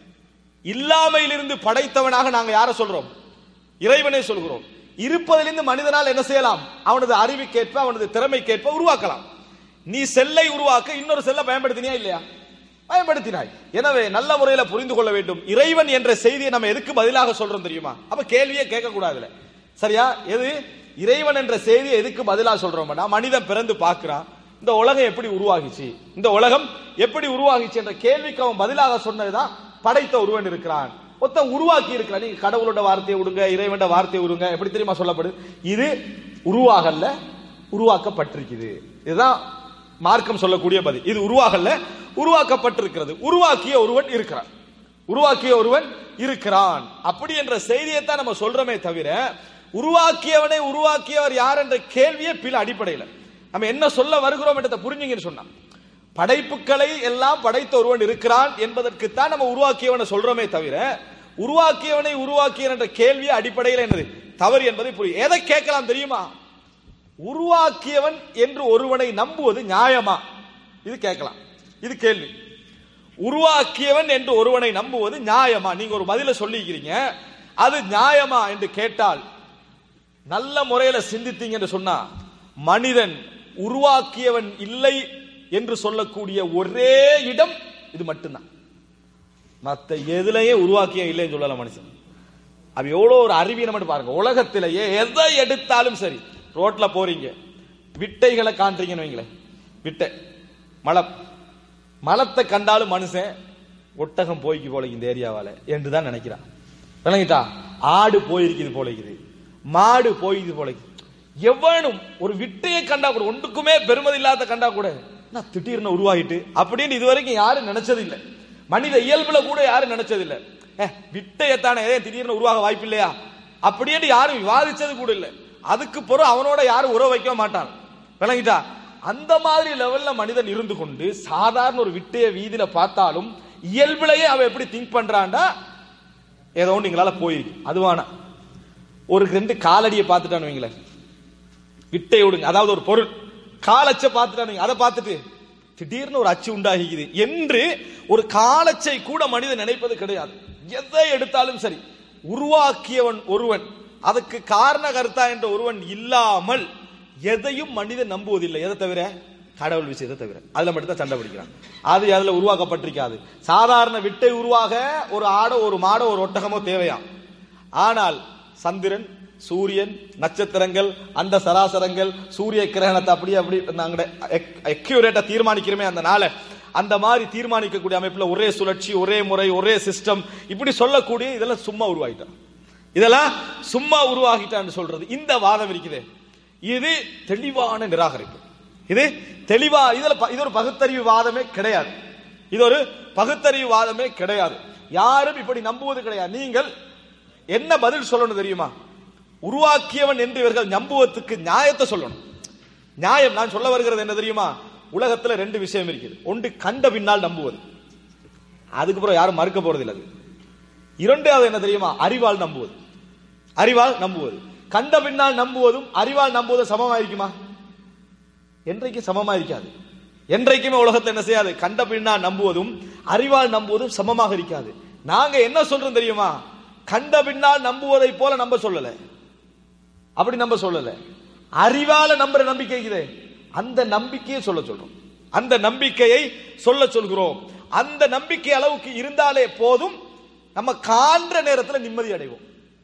இல்லாமையிலிருந்து படைத்தவனாக நாங்க யார சொல்றோம் இறைவனை சொல்கிறோம் இருப்பதிலிருந்து மனிதனால் என்ன செய்யலாம் அவனது அறிவுக்கேற்ப அவனது திறமைக்கேற்ப உருவாக்கலாம் நீ செல்லை உருவாக்க இன்னொரு செல்லை பயன்படுத்தினியா இல்லையா பயன்படுத்தினாய் எனவே நல்ல முறையில புரிந்து கொள்ள வேண்டும் இறைவன் என்ற செய்தியை நம்ம எதுக்கு பதிலாக சொல்றோம் தெரியுமா அப்ப கேள்வியே கேட்க கூடாதுல சரியா எது இறைவன் என்ற செய்தியை எதுக்கு பதிலாக சொல்றோம்னா மனிதன் பிறந்து பார்க்கிறான் இந்த உலகம் எப்படி உருவாகிச்சு இந்த உலகம் எப்படி உருவாகிச்சு என்ற கேள்விக்கு அவன் பதிலாக சொன்னதுதான் படைத்த ஒருவன் இருக்கிறான் ஒத்த உருவாக்கி இருக்கிறான் நீங்க கடவுளோட வார்த்தையை விடுங்க இறைவன் வார்த்தையை விடுங்க எப்படி தெரியுமா சொல்லப்படுது இது உருவாகல்ல உருவாக்கப்பட்டிருக்குது இதுதான் மார்க்கம் சொல்லக்கூடிய பதில் இது உருவாகல்ல உருவாக்கப்பட்டிருக்கிறது உருவாக்கிய ஒருவன் இருக்கிறான் உருவாக்கிய ஒருவன் இருக்கிறான் அப்படி என்ற செய்தியை தான் நம்ம சொல்றோமே தவிர உருவாக்கியவனை உருவாக்கியவர் யார் என்ற கேள்வியே பில அடிப்படையில் நம்ம என்ன சொல்ல வருகிறோம் என்றதை புரிஞ்சுங்கன்னு சொன்னா படைப்புகளை எல்லாம் படைத்த ஒருவன் இருக்கிறான் என்பதற்குத்தான் நம்ம உருவாக்கியவனை சொல்றோமே தவிர உருவாக்கியவனை உருவாக்கியவன் என்ற கேள்வி அடிப்படையில் என்னது தவறு என்பதை புரியும் எதை கேட்கலாம் தெரியுமா உருவாக்கியவன் என்று ஒருவனை நம்புவது நியாயமா இது கேட்கலாம் இது கேள்வி உருவாக்கியவன் என்று ஒருவனை நம்புவது நியாயமா நீங்க ஒரு பதில சொல்லிக்கிறீங்க அது நியாயமா என்று கேட்டால் நல்ல முறையில சிந்தித்தீங்க என்று சொன்னா மனிதன் உருவாக்கியவன் இல்லை என்று சொல்லக்கூடிய ஒரே இடம் இது மட்டும்தான் மத்த எதுலயே உருவாக்கிய இல்லைன்னு சொல்லல மனுஷன் அது எவ்வளவு ஒரு அறிவீனம் பாருங்க உலகத்திலேயே எதை எடுத்தாலும் சரி ரோட்ல போறீங்க விட்டைகளை காண்றீங்கன்னு வைங்களேன் விட்டை மலம் மலத்தை கண்டாலும் மனுஷன் ஒட்டகம் போய்க்கு போல இந்த ஏரியாவால என்று தான் நினைக்கிறான் விளங்கிட்டா ஆடு போயிருக்குது போல இருக்குது மாடு போயிருக்குது போல இருக்குது. எவனும் ஒரு விட்டையை கண்டா கூட ஒன்றுக்குமே பெருமதி இல்லாத கண்டா கூட நான் திடீர்னு உருவாகிட்டு அப்படின்னு இதுவரைக்கும் யாரும் நினைச்சது இல்லை மனித இயல்புல கூட யாரும் நினைச்சது இல்லை ஏ விட்டையத்தானே ஏன் திடீர்னு உருவாக வாய்ப்பு இல்லையா அப்படின்னு யாரும் விவாதிச்சது கூட இல்லை அதுக்கு பிறகு அவனோட யாரும் உறவு வைக்க மாட்டான் விளங்கிட்டா அந்த மாதிரி லெவல்ல மனிதன் இருந்து கொண்டு சாதாரண ஒரு விட்டைய வீதியில பார்த்தாலும் இயல்புலயே அவன் எப்படி திங்க் பண்றான்டா ஏதோ ஒன்று எங்களால போயிருக்கு அதுவானா ஒரு ரெண்டு காலடியை பார்த்துட்டான்னு வைங்களேன் விட்டை விடுங்க அதாவது ஒரு பொருள் காலச்சை பார்த்துட்டானுங்க அதை பார்த்துட்டு திடீர்னு ஒரு அச்சு உண்டாகிக்குது என்று ஒரு காலச்சை கூட மனிதன் நினைப்பது கிடையாது எதை எடுத்தாலும் சரி உருவாக்கியவன் ஒருவன் அதுக்கு காரண கர்த்தா என்ற ஒருவன் இல்லாமல் எதையும் மனிதன் நம்புவதில்லை எதை தவிர கடவுள் விஷயத்தை தவிர அதுல மட்டும் தான் சண்டை பிடிக்கிறான் அது அதுல உருவாக்கப்பட்டிருக்காது சாதாரண விட்டை உருவாக ஒரு ஆடோ ஒரு மாடோ ஒரு ஒட்டகமோ தேவையாம் ஆனால் சந்திரன் சூரியன் நட்சத்திரங்கள் அந்த சராசரங்கள் சூரிய கிரகணத்தை அப்படியே அப்படி நாங்க எக்யூரேட்டா தீர்மானிக்கிறோமே அந்த நாளை அந்த மாதிரி தீர்மானிக்கக்கூடிய அமைப்புல ஒரே சுழற்சி ஒரே முறை ஒரே சிஸ்டம் இப்படி சொல்லக்கூடிய இதெல்லாம் சும்மா உருவாகிட்டான் இதெல்லாம் சும்மா உருவாகிட்டான்னு சொல்றது இந்த வாதம் இருக்குது இது தெளிவான நிராகரிப்பு இது தெளிவா இதுல ப- இது ஒரு பகுத்தறிவு வாதமே கிடையாது இது ஒரு பகுத்தறிவு வாதமே கிடையாது யாரும் இப்படி நம்புவது கிடையாது நீங்கள் என்ன பதில் சொல்லணும் தெரியுமா உருவாக்கியவன் என்று இவர்கள் நம்புவதற்கு நியாயத்தை சொல்லணும் நியாயம் நான் சொல்ல வருகிறது என்ன தெரியுமா உலகத்துல ரெண்டு விஷயம் இருக்குது ஒன்று கண்ட பின்னால் நம்புவது அதுக்கப்புறம் யாரும் மறுக்க போறது இல்லை அது இரண்டாவது என்ன தெரியுமா அறிவால் நம்புவது அறிவால் நம்புவது கண்ட பின்னால் நம்புவதும் அறிவால் நம்புவதும் சமமா இருக்குமா என்றைக்கு சமமா இருக்காது என்றைக்குமே உலகத்துல என்ன செய்யாது கண்ட பின்னால் நம்புவதும் அறிவால் நம்புவதும் சமமாக இருக்காது நாங்க என்ன சொல்றோம் தெரியுமா கண்ட பின்னால் நம்புவதை போல நம்ப சொல்லல அப்படி நம்ப சொல்லல அறிவால நம்புற நம்பிக்கை இருக்குதே அந்த நம்பிக்கையை சொல்ல சொல்றோம் அந்த நம்பிக்கையை சொல்ல சொல்கிறோம் அந்த நம்பிக்கை அளவுக்கு இருந்தாலே போதும் நம்ம காண்ற நேரத்துல நிம்மதி அடைவோம்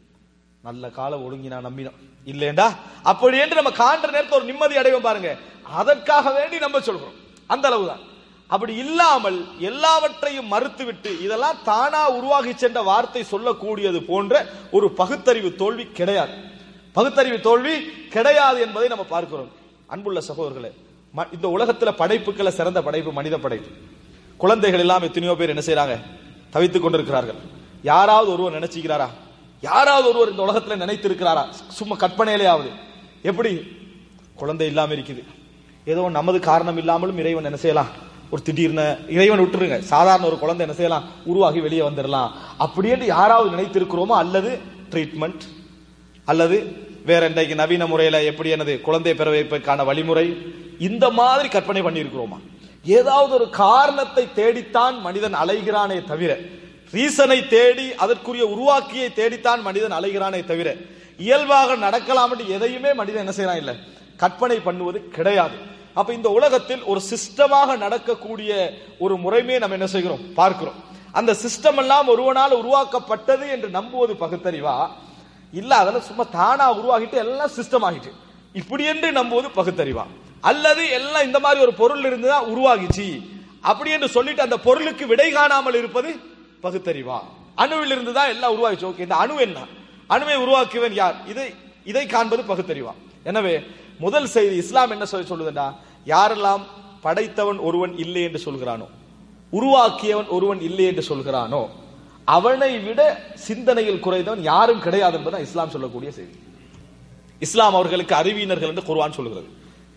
நல்ல கால ஒழுங்கி நான் நம்பினோம் இல்லேண்டா அப்படி என்று நம்ம காண்ற நேரத்துல ஒரு நிம்மதி அடைவோம் பாருங்க அதற்காக வேண்டி நம்ம சொல்றோம் அந்த அளவுதான் அப்படி இல்லாமல் எல்லாவற்றையும் மறுத்துவிட்டு இதெல்லாம் தானா உருவாகி சென்ற வார்த்தை சொல்லக்கூடியது போன்ற ஒரு பகுத்தறிவு தோல்வி கிடையாது பகுத்தறிவு தோல்வி கிடையாது என்பதை நம்ம பார்க்கிறோம் அன்புள்ள சகோதரர்களே ம- இந்த உலகத்துல படைப்புக்களை சிறந்த படைப்பு மனித படைப்பு குழந்தைகள் எல்லாம் எத்தனையோ பேர் என்ன செய்றாங்க தவித்துக் கொண்டிருக்கிறார்கள் யாராவது ஒருவர் நினைச்சுக்கிறாரா யாராவது ஒருவர் இந்த உலகத்துல நினைத்திருக்கிறாரா சும்மா கற்பனையிலேயாவது எப்படி குழந்தை இல்லாம இருக்குது ஏதோ நமது காரணம் இல்லாமலும் இறைவன் என்ன செய்யலாம் ஒரு திடீர்னு இறைவன் விட்டுருங்க சாதாரண ஒரு குழந்தை என்ன செய்யலாம் உருவாகி வெளியே வந்துடலாம் அப்படின்னு யாராவது நினைத்திருக்கிறோமோ அல்லது ட்ரீட்மெண்ட் அல்லது வேற இன்றைக்கு நவீன முறையில எப்படி என்னது குழந்தை பெற வைப்பதற்கான வழிமுறை இந்த மாதிரி கற்பனை பண்ணியிருக்கிறோமா ஏதாவது ஒரு காரணத்தை தேடித்தான் மனிதன் அலைகிறானே தவிர ரீசனை தேடி அதற்குரிய உருவாக்கியை தேடித்தான் மனிதன் அலைகிறானே தவிர இயல்பாக நடக்கலாம் என்று எதையுமே மனிதன் என்ன செய்யறான் இல்ல கற்பனை பண்ணுவது கிடையாது அப்ப இந்த உலகத்தில் ஒரு சிஸ்டமாக நடக்கக்கூடிய ஒரு முறைமே நம்ம என்ன செய்கிறோம் பார்க்கிறோம் அந்த சிஸ்டம் எல்லாம் ஒருவனால் உருவாக்கப்பட்டது என்று நம்புவது பகுத்தறிவா இல்ல அதெல்லாம் சும்மா தானா உருவாகிட்டு எல்லாம் சிஸ்டம் ஆகிட்டு இப்படி என்று நம்புவது பகுத்தறிவா அல்லது எல்லாம் இந்த மாதிரி ஒரு பொருள் இருந்துதான் உருவாகிச்சு அப்படி என்று சொல்லிட்டு அந்த பொருளுக்கு விடை காணாமல் இருப்பது பகுத்தறிவா அணுவில் இருந்து தான் எல்லாம் உருவாகிச்சு ஓகே இந்த அணு என்ன அணுவை உருவாக்கியவன் யார் இதை இதை காண்பது பகுத்தறிவா எனவே முதல் செய்தி இஸ்லாம் என்ன சொல்லி சொல்லுதுண்டா யாரெல்லாம் படைத்தவன் ஒருவன் இல்லை என்று சொல்கிறானோ உருவாக்கியவன் ஒருவன் இல்லை என்று சொல்கிறானோ அவனை விட சிந்தனையில் குறைந்தவன் யாரும் கிடையாது என்பதுதான் இஸ்லாம் சொல்லக்கூடிய செய்தி இஸ்லாம் அவர்களுக்கு அறிவியினர்கள் என்று குர்ஆன் சொல்கிறது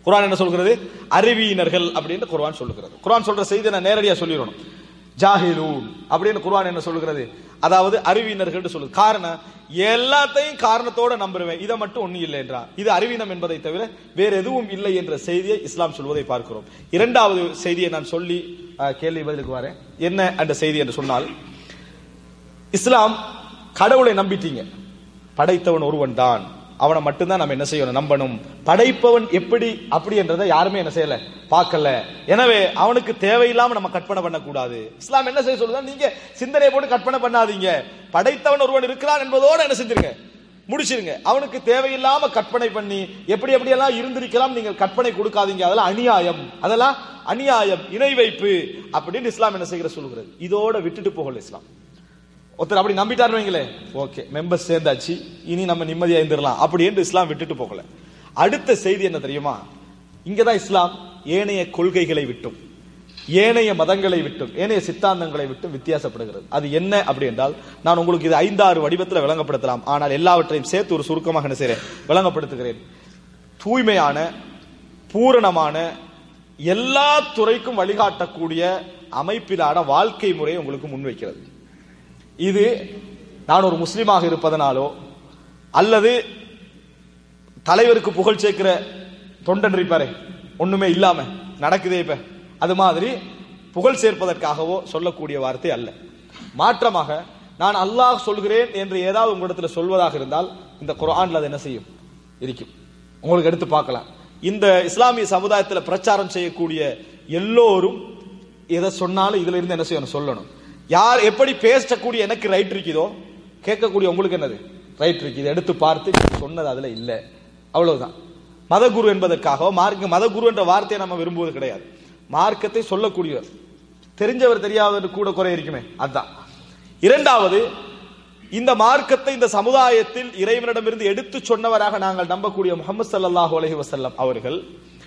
குர்ஆன் என்ன சொல்கிறது அறிவியினர்கள் அப்படின்னு குர்ஆன் சொல்லுகிறது குர்ஆன் சொல்ற செய்தி நான் நேரடியா சொல்லிடணும் ஜாஹிலூன் அப்படின்னு குர்ஆன் என்ன சொல்லுகிறது அதாவது அறிவியினர்கள் சொல்லுது காரணம் எல்லாத்தையும் காரணத்தோட நம்புறேன் இதை மட்டும் ஒண்ணு இல்லை என்றா இது அறிவீனம் என்பதை தவிர வேற எதுவும் இல்லை என்ற செய்தியை இஸ்லாம் சொல்வதை பார்க்கிறோம் இரண்டாவது செய்தியை நான் சொல்லி அஹ், கேள்வி பதிலுக்கு வரேன் என்ன அந்த செய்தி என்று சொன்னால் இஸ்லாம் கடவுளை நம்பிட்டீங்க படைத்தவன் ஒருவன் தான் அவனை மட்டும்தான் நம்ம என்ன செய்யணும் நம்பணும் படைப்பவன் எப்படி அப்படி என்றதை யாருமே என்ன செய்யல பார்க்கல எனவே அவனுக்கு தேவையில்லாம நம்ம கற்பனை பண்ணக்கூடாது இஸ்லாம் என்ன செய்ய சொல்லுதா நீங்க சிந்தனையை போட்டு கற்பனை பண்ணாதீங்க படைத்தவன் ஒருவன் இருக்கிறான் என்பதோட என்ன செஞ்சிருங்க முடிச்சிருங்க அவனுக்கு தேவையில்லாம கற்பனை பண்ணி எப்படி எப்படியெல்லாம் இருந்திருக்கலாம் நீங்கள் கற்பனை கொடுக்காதீங்க அதெல்லாம் அநியாயம் அதெல்லாம் அநியாயம் இணை வைப்பு அப்படின்னு இஸ்லாம் என்ன செய்கிற சொல்லுகிறது இதோட விட்டுட்டு போகல இஸ்லாம் ஒருத்தர் அப்படி நம்பிட்டாரு வைங்களே ஓகே மெம்பர்ஸ் சேர்ந்தாச்சு இனி நம்ம நிம்மதியா இருந்துடலாம் அப்படி என்று இஸ்லாம் விட்டுட்டு போகல அடுத்த செய்தி என்ன தெரியுமா இங்கதான் இஸ்லாம் ஏனைய கொள்கைகளை விட்டும் ஏனைய மதங்களை விட்டும் ஏனைய சித்தாந்தங்களை விட்டும் வித்தியாசப்படுகிறது அது என்ன அப்படி என்றால் நான் உங்களுக்கு இது ஐந்தாறு வடிவத்தில் விளங்கப்படுத்தலாம் ஆனால் எல்லாவற்றையும் சேர்த்து ஒரு சுருக்கமாக என்ன செய்றேன் விளங்கப்படுத்துகிறேன் தூய்மையான பூரணமான எல்லா துறைக்கும் வழிகாட்டக்கூடிய அமைப்பிலான வாழ்க்கை முறையை உங்களுக்கு முன்வைக்கிறது இது நான் ஒரு முஸ்லீமாக இருப்பதனாலோ அல்லது தலைவருக்கு புகழ் சேர்க்கிற தொண்டன் இருப்பாரே ஒண்ணுமே இல்லாம நடக்குதே இப்ப அது மாதிரி புகழ் சேர்ப்பதற்காகவோ சொல்லக்கூடிய வார்த்தை அல்ல மாற்றமாக நான் அல்லாஹ் சொல்கிறேன் என்று ஏதாவது உங்களிடத்தில் சொல்வதாக இருந்தால் இந்த குர்ஆன்ல அது என்ன செய்யும் இருக்கும் உங்களுக்கு எடுத்து பார்க்கலாம் இந்த இஸ்லாமிய சமுதாயத்தில் பிரச்சாரம் செய்யக்கூடிய எல்லோரும் எதை சொன்னாலும் இதுல இருந்து என்ன செய்யணும் சொல்லணும் யார் எப்படி பேசக்கூடிய எனக்கு ரைட் இருக்குதோ கேட்கக்கூடிய உங்களுக்கு என்னது ரைட் இருக்கு இதை எடுத்து பார்த்து நீங்க சொன்னது அதுல இல்ல அவ்வளவுதான் மதகுரு என்பதற்காக மார்க்க மதகுரு என்ற வார்த்தையை நம்ம விரும்புவது கிடையாது மார்க்கத்தை சொல்லக்கூடியவர் தெரிஞ்சவர் தெரியாதவர் கூட குறை இருக்குமே அதான் இரண்டாவது இந்த மார்க்கத்தை இந்த சமுதாயத்தில் இறைவனிடமிருந்து எடுத்து சொன்னவராக நாங்கள் நம்பக்கூடிய முகமது ஸல்லல்லாஹு அலைஹி வஸல்லம் அவர்கள்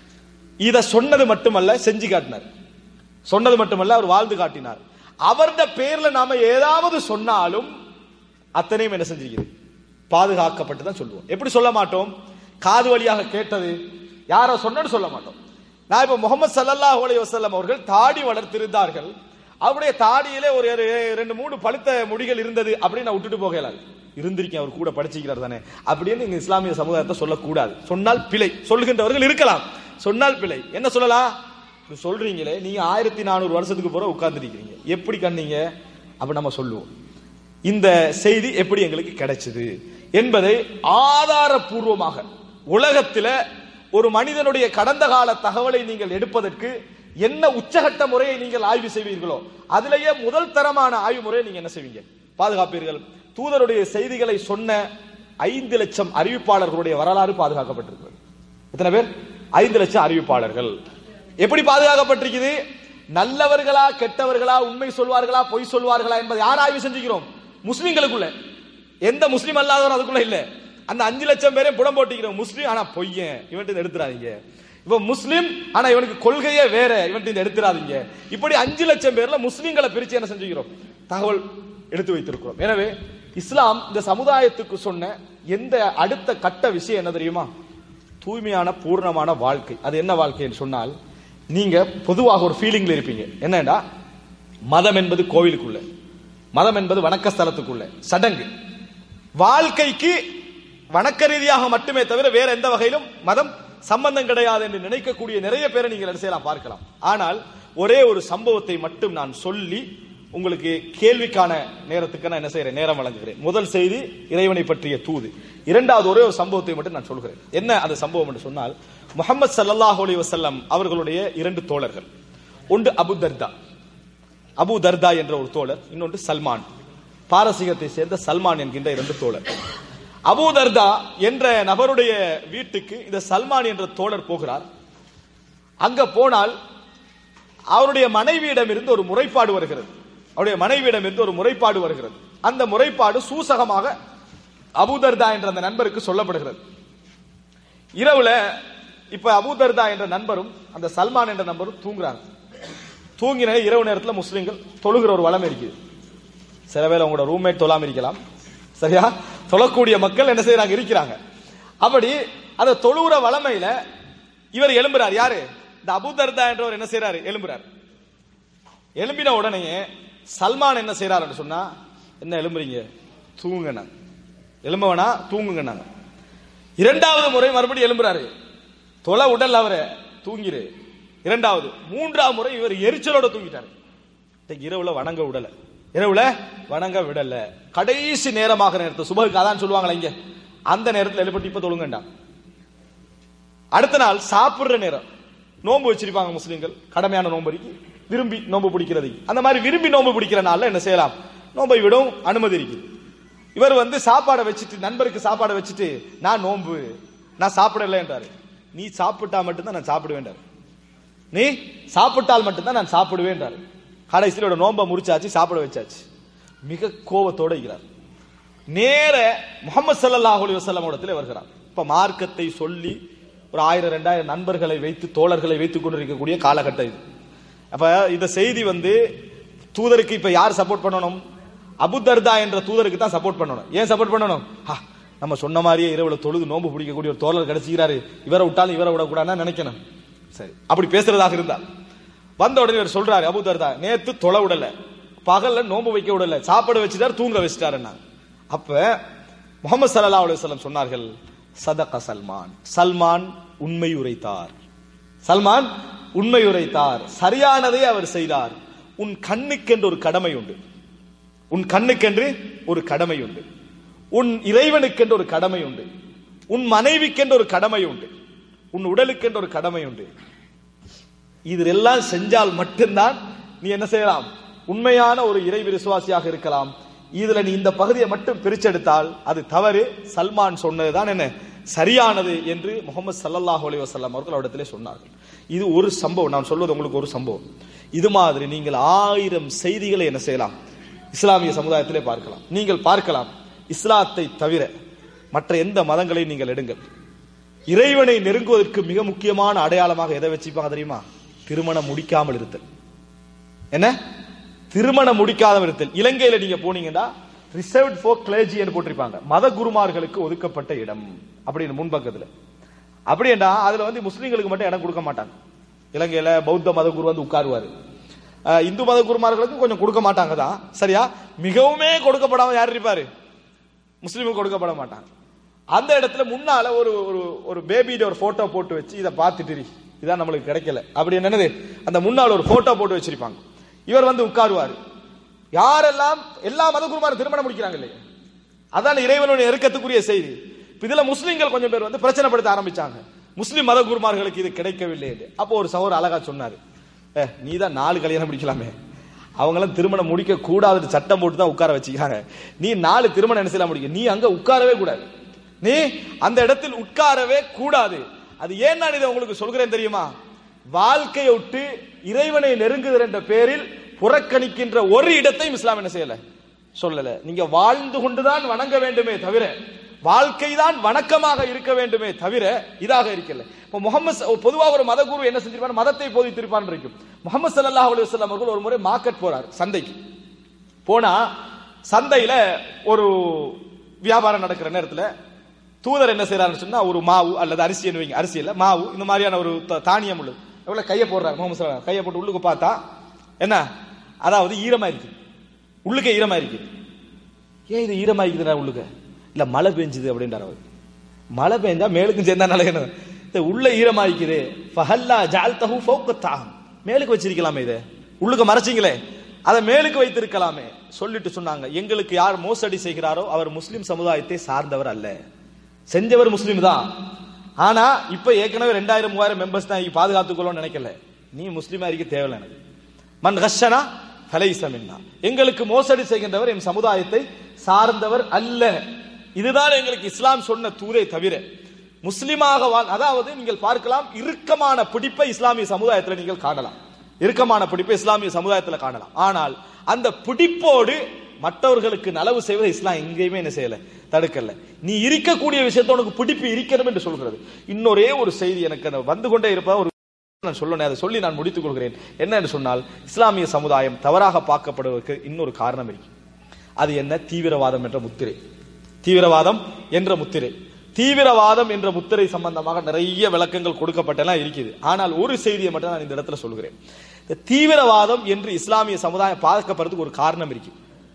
இத சொன்னது மட்டுமல்ல செஞ்சு காட்டினார் சொன்னது மட்டுமல்ல அவர் வாழ்ந்து காட்டினார் அவருடைய பேர்ல நாம ஏதாவது சொன்னாலும் அத்தனையும் என்ன செஞ்சிருக்கிறது பாதுகாக்கப்பட்டு தான் சொல்லுவோம் எப்படி சொல்ல மாட்டோம் காது வழியாக கேட்டது யாரோ சொன்னது சொல்ல மாட்டோம் நான் இப்ப முகமது சல்லல்லாஹு அலைஹி வஸல்லம் அவர்கள் தாடி வளர்த்திருந்தார்கள் அவருடைய தாடியிலே ஒரு ரெ- ரெண்டு மூணு பழுத்த முடிகள் இருந்தது அப்படின்னு நான் விட்டுட்டு போகலாது இருந்திருக்கேன் அவர் கூட படிச்சுக்கிறார் தானே அப்படின்னு நீங்க இஸ்லாமிய சமுதாயத்தை சொல்லக்கூடாது சொன்னால் பிழை சொல்லுகின்றவர்கள் இருக்கலாம் சொன்னால் பிழை என்ன சொல்லலாம் இது சொல்றீங்களே நீங்க ஆயிரத்தி நானூறு வருஷத்துக்கு போற உட்கார்ந்துருக்கீங்க எப்படி கண்ணீங்க அப்ப நம்ம சொல்லுவோம் இந்த செய்தி எப்படி எங்களுக்கு கிடைச்சது என்பதை ஆதாரபூர்வமாக உலகத்தில ஒரு மனிதனுடைய கடந்த கால தகவலை நீங்கள் எடுப்பதற்கு என்ன உச்சகட்ட முறையை நீங்கள் ஆய்வு செய்வீர்களோ அதிலேயே முதல் தரமான ஆய்வு முறையை நீங்க என்ன செய்வீங்க பாதுகாப்பீர்கள் தூதருடைய செய்திகளை சொன்ன ஐந்து லட்சம் அறிவிப்பாளர்களுடைய வரலாறு பாதுகாக்கப்பட்டிருக்கிறது எத்தனை பேர் ஐந்து லட்சம் அறிவிப்பாளர்கள் எப்படி பாதுகாக்கப்பட்டிருக்குது நல்லவர்களா கெட்டவர்களா உண்மை சொல்வார்களா பொய் சொல்வார்களா என்பதை யார் ஆய்வு செஞ்சுக்கிறோம் முஸ்லிம்களுக்குள்ள எந்த முஸ்லிம் அல்லாதவரும் அதுக்குள்ள இல்ல அந்த அஞ்சு லட்சம் பேரையும் புடம் போட்டிக்கிறோம் முஸ்லீம் ஆனா பொய்யன் இவன்ட்டு எடுத்துறாதீங்க இவன் முஸ்லிம் ஆனா இவனுக்கு கொள்கையே வேற இவன்ட்டு எடுத்துறாதீங்க இப்படி அஞ்சு லட்சம் பேர்ல முஸ்லிம்களை பிரிச்சு என்ன செஞ்சுக்கிறோம் தகவல் எடுத்து வைத்திருக்கிறோம் எனவே இஸ்லாம் இந்த சமுதாயத்துக்கு சொன்ன எந்த அடுத்த கட்ட விஷயம் என்ன தெரியுமா தூய்மையான பூர்ணமான வாழ்க்கை அது என்ன வாழ்க்கைன்னு சொன்னால் நீங்க பொதுவாக ஒரு ஃபீலிங்ல இருப்பீங்க என்னடா மதம் என்பது கோவிலுக்குள்ள மதம் என்பது வணக்க ஸ்தலத்துக்குள்ள சடங்கு வாழ்க்கைக்கு வணக்க ரீதியாக மட்டுமே தவிர வேற எந்த வகையிலும் மதம் சம்பந்தம் கிடையாது என்று நினைக்கக்கூடிய நிறைய பேரை நீங்கள் என்ன செய்யலாம் பார்க்கலாம் ஆனால் ஒரே ஒரு சம்பவத்தை மட்டும் நான் சொல்லி உங்களுக்கு கேள்விக்கான நேரத்துக்கு நான் என்ன செய்யறேன் நேரம் வழங்குகிறேன் முதல் செய்தி இறைவனை பற்றிய தூது இரண்டாவது ஒரே ஒரு சம்பவத்தை மட்டும் நான் சொல்கிறேன் என்ன அந்த சம்பவம் என்று சொன்னால் முகமது ஸல்லல்லாஹு அலைஹி வஸல்லம் அவர்களுடைய இரண்டு தோழர்கள் ஒன்று அபு தர்தா அபு தர்தா என்ற ஒரு தோழர் இன்னொன்று சல்மான் பாரசீகத்தை சேர்ந்த சல்மான் என்கின்ற இரண்டு தோழர் அபு தர்தா என்ற நபருடைய வீட்டுக்கு இந்த சல்மான் என்ற தோழர் போகிறார் அங்க போனால் அவருடைய மனைவியிடம் இருந்து ஒரு முறைப்பாடு வருகிறது அவருடைய மனைவியிடம் இருந்து ஒரு முறைப்பாடு வருகிறது அந்த முறைப்பாடு சூசகமாக அபூதர்தா என்ற அந்த நண்பருக்கு சொல்லப்படுகிறது இரவுல இப்ப அபூதர்தா என்ற நண்பரும் அந்த சல்மான் என்ற நண்பரும் தூங்குறாங்க தூங்கின இரவு நேரத்துல முஸ்லிம்கள் தொழுகிற ஒரு வளம் இருக்குது சில பேர் அவங்களோட ரூம்மேட் தொழாம இருக்கலாம் சரியா தொழக்கூடிய மக்கள் என்ன செய்யறாங்க இருக்கிறாங்க அப்படி அந்த தொழுகிற வளமையில இவர் எழும்புறார் யாரு இந்த அபுதர்தா என்றவர் என்ன செய்றாரு எழும்புறார் எழும்பின உடனே சல்மான் என்ன செய்யறாருன்னு சொன்னா என்ன எழும்புறீங்க தூங்குங்க எழும்பவனா தூங்குங்க நாங்க இரண்டாவது முறை மறுபடியும் எழும்புறாரு தொலை உடல் அவரை தூங்கிரு இரண்டாவது மூன்றாவது முறை இவர் எரிச்சலோட தூங்கிட்டாரு இன்னைக்கு இரவுல வணங்க விடல இரவுல வணங்க விடல கடைசி நேரமாக நேரத்தை சுபகுக்கு அதான் சொல்லுவாங்களே இங்க அந்த நேரத்தில் எழுப்பட்டு இப்ப தொழுங்கண்டா அடுத்த நாள் சாப்பிடுற நேரம் நோன்பு வச்சிருப்பாங்க முஸ்லீம்கள் கடமையான நோன்பு இருக்கு விரும்பி நோன்பு பிடிக்கிறது அந்த மாதிரி விரும்பி நோன்பு பிடிக்கிற நாள்ல என்ன செய்யலாம் நோன்பை விடவும் அனுமதி இருக்கு இவர் வந்து சாப்பாடை வச்சுட்டு நண்பருக்கு சாப்பாடை வச்சுட்டு நான் நோன்பு நான் சாப்பிடல என்றாரு நீ சாப்பிட்டா மட்டும்தான் நான் சாப்பிடுவேன்றாரு நீ சாப்பிட்டால் மட்டும்தான் நான் சாப்பிடுவேன் என்றாரு கடைசியில் இவரோட நோன்பை முறிச்சாச்சு சாப்பிட வச்சாச்சு மிக கோபத்தோட இருக்கிறார் நேர முகமது ஸல்லல்லாஹு அலைஹி வஸல்லம் இடத்துல வருகிறார் இப்ப மார்க்கத்தை சொல்லி ஒரு ஆயிரம் ரெண்டாயிரம் நண்பர்களை வைத்து தோழர்களை வைத்துக் கொண்டிருக்கக்கூடிய காலகட்டம் இது அப்ப இந்த செய்தி வந்து தூதருக்கு இப்ப யார் சப்போர்ட் பண்ணணும் அபுதர்தா என்ற தூதருக்கு தான் சப்போர்ட் பண்ணணும் ஏன் சப்போர்ட் பண்ணணும் ஹா, நம்ம சொன்ன மாதிரியே இரவுல தொழுது நோன்பு பிடிக்கக்கூடிய ஒரு தோழர் கிடைச்சிக்கிறாரு இவரை விட்டாலும் இவரை விடக்கூடாதுன்னு நினைக்கணும் சரி அப்படி பேசுறதாக இருந்தால் வந்த உடனே இவர் சொல்றாரு அபுதர்தா நேத்து தொலை விடல பகல்ல நோன்பு வைக்க விடல சாப்பாடு வச்சுட்டார் தூங்க வச்சுட்டாருன்னா அப்ப முகமது சல்லல்லாஹு அலைஹி வஸல்லம் சொன்னார்கள் சதக சல்மான் சல்மான் உண்மை உரைத்தார் சல்மான் உண்மை உரைத்தார் சரியானதை அவர் செய்தார் உன் கண்ணுக்கென்று ஒரு கடமை உண்டு உன் கண்ணுக்கென்று ஒரு கடமை உண்டு உன் இறைவனுக்கென்று ஒரு கடமை உண்டு உன் மனைவிக்கென்று ஒரு கடமை உண்டு உன் உடலுக்கென்று ஒரு கடமை உண்டு இதெல்லாம் செஞ்சால் மட்டும்தான் நீ என்ன செய்யலாம் உண்மையான ஒரு இறை விசுவாசியாக இருக்கலாம் இதுல நீ இந்த பகுதியை மட்டும் பிரிச்செடுத்தால் அது தவறு சல்மான் சொன்னதுதான் என்ன சரியானது என்று முகமது சல்லல்லாஹு அலைஹி வஸல்லம் அவர்கள் அவரிடத்திலே சொன்னார்கள் இது ஒரு சம்பவம் நான் சொல்வது உங்களுக்கு ஒரு சம்பவம் இது மாதிரி நீங்கள் ஆயிரம் செய்திகளை என்ன செய்யலாம் இஸ்லாமிய சமுதாயத்திலே பார்க்கலாம் நீங்கள் பார்க்கலாம் இஸ்லாத்தை தவிர மற்ற எந்த மதங்களையும் நீங்கள் எடுங்கள் இறைவனை நெருங்குவதற்கு மிக முக்கியமான அடையாளமாக எதை வச்சுப்பாங்க தெரியுமா திருமணம் முடிக்காமல் இருத்தல் என்ன திருமணம் முடிக்காமல் இருத்தல் இலங்கையில நீங்க போனீங்கன்னா ரிசர்வ்ட் ஃபார் கிளர்ஜி என்று போட்டிருப்பாங்க மத குருமார்களுக்கு ஒதுக்கப்பட்ட இடம் அப்படின்னு முன்பக்கத்துல அப்படின்னா அதுல வந்து முஸ்லீம்களுக்கு மட்டும் இடம் கொடுக்க மாட்டாங்க இலங்கையில பௌத்த மத குரு வந்து உட்காருவாரு அஹ் இந்து மத குருமார்களுக்கு கொஞ்சம் கொடுக்க மாட்டாங்க தான் சரியா மிகவுமே கொடுக்கப்படாம யார் இருப்பாரு முஸ்லீமுக்கு கொடுக்கப்பட மாட்டாங்க அந்த இடத்துல முன்னால ஒரு ஒரு ஒரு பேபியோட ஒரு போட்டோ போட்டு வச்சு இதை பார்த்துட்டு இரு. இதான் நம்மளுக்கு கிடைக்கல அப்படி என்னது அந்த முன்னால் ஒரு போட்டோ போட்டு வச்சிருப்பாங்க இவர் வந்து உட்காருவார் யாரெல்லாம் எல்லா மதகுருமாரும் திருமணம் முடிக்கிறாங்க இல்லையா அதான் இறைவனுடைய நெருக்கத்துக்குரிய செய்தி இப்ப இதுல முஸ்லிம்கள் கொஞ்சம் பேர் வந்து பிரச்சனைப்படுத்த ஆரம்பிச்சாங்க முஸ்லிம் மத குருமார்களுக்கு இது கிடைக்கவில்லை என்று அப்போ ஒரு சகோதரர் அழகா சொன்னாரு ஏ நீ தான் நாலு கல்யாணம் முடிக்கலாமே அவங்களாம் திருமணம் முடிக்க கூடாதுன்னு சட்டம் போட்டு தான் உட்கார வச்சுக்காங்க நீ நாலு திருமணம் என்ன செய்யலாம் முடிக்க நீ அங்க உட்காரவே கூடாது நீ அந்த இடத்தில் உட்காரவே கூடாது அது ஏன் நான் இதை உங்களுக்கு சொல்கிறேன் தெரியுமா வாழ்க்கையை விட்டு இறைவனை நெருங்குகிற என்ற பேரில் புறக்கணிக்கின்ற ஒரு இடத்தையும் இஸ்லாம் என்ன செய்யல சொல்லல நீங்க வாழ்ந்து கொண்டுதான் வணங்க வேண்டுமே தவிர வாழ்க்கை தான் வணக்கமாக இருக்க வேண்டுமே தவிர இதாக இருக்கல இப்போ முகமது பொதுவாக ஒரு மத குரு என்ன செஞ்சிருப்பார் மதத்தை போதித்திருப்பான் இருக்கும் முகமது ஸல்லல்லாஹு அலைஹி வஸல்லம் அவர்கள் ஒரு முறை மார்க்கெட் போறார் சந்தைக்கு போனா சந்தையில ஒரு வியாபாரம் நடக்கிற நேரத்துல தூதர் என்ன செய்யறாருன்னு சொன்னா ஒரு மாவு அல்லது அரிசி வைங்க அரிசி இல்ல மாவு இந்த மாதிரியான ஒரு த- தானியம் உள்ளது எவ்வளவு கையை போடுறாரு முகமது ஸல்லல்லாஹு கையை போட்டு உள்ளுக்கு பார்த்தா என்ன அதாவது ஈரமா இருக்கு உள்ளுக்க ஈரமா இருக்கு ஏன் இது ஈரமா இருக்குதுடா உள்ளுக்க இல்ல மழை பெஞ்சுது அப்படின்றார் அவர் மழை பெஞ்சா மேலுக்கும் சேர்ந்தா நலகணும் இது உள்ள ஈரமா இருக்குது ஃபஹல்லா ஜால்தஹு ஃபௌக தாகம் மேலுக்கு வச்சிருக்கலாமே இதை உள்ளுக்க மறைச்சிங்களே அதை மேலுக்கு வைத்திருக்கலாமே சொல்லிட்டு சொன்னாங்க எங்களுக்கு யார் மோசடி செய்கிறாரோ அவர் முஸ்லிம் சமுதாயத்தை சார்ந்தவர் அல்ல செஞ்சவர் முஸ்லிம் தான் ஆனா இப்ப ஏற்கனவே ரெண்டாயிரம் மூவாயிரம் மெம்பர்ஸ் தான் பாதுகாத்துக்கொள்ளணும்னு நினைக்கல நீ முஸ்லீமா இருக்க தேவையில்லை எனக்கு மன் ஹஷனா ஃபலைஸ மின்னா எங்களுக்கு மோசடி செய்கின்றவர் என் சமுதாயத்தை சார்ந்தவர் அல்ல இதுதான் எங்களுக்கு இஸ்லாம் சொன்ன தூரே தவிர முஸ்லிமாக வாழ் அதாவது நீங்கள் பார்க்கலாம் இறுக்கமான பிடிப்பை இஸ்லாமிய சமுதாயத்தில் நீங்கள் காணலாம் இறுக்கமான பிடிப்பை இஸ்லாமிய சமுதாயத்தில் காணலாம் ஆனால் அந்த பிடிப்போடு மற்றவர்களுக்கு நலவு செய்வதை இஸ்லாம் எங்கேயுமே என்ன செய்யல தடுக்கல நீ இருக்கக்கூடிய விஷயத்தை உனக்கு பிடிப்பு இருக்கணும் என்று சொல்கிறது இன்னொரே ஒரு செய்தி எனக்கு அந்த வந்து கொண்டே இருப்ப ஒரு நான் சொல்லணும் அதை சொல்லி நான் முடித்துக் கொள்கிறேன் என்ன என்று சொன்னால் இஸ்லாமிய சமுதாயம் தவறாக பார்க்கப்படுவதற்கு இன்னொரு காரணம் இருக்கு அது என்ன தீவிரவாதம் என்ற முத்திரை தீவிரவாதம் என்ற முத்திரை தீவிரவாதம் என்ற முத்திரை சம்பந்தமாக நிறைய விளக்கங்கள் கொடுக்கப்பட்டெல்லாம் இருக்குது ஆனால் ஒரு செய்தியை மட்டும் நான் இந்த இடத்துல சொல்கிறேன் இந்த தீவிரவாதம் என்று இஸ்லாமிய சமுதாயம் பார்க்கப்படுறதுக்கு ஒரு காரணம் இருக்கு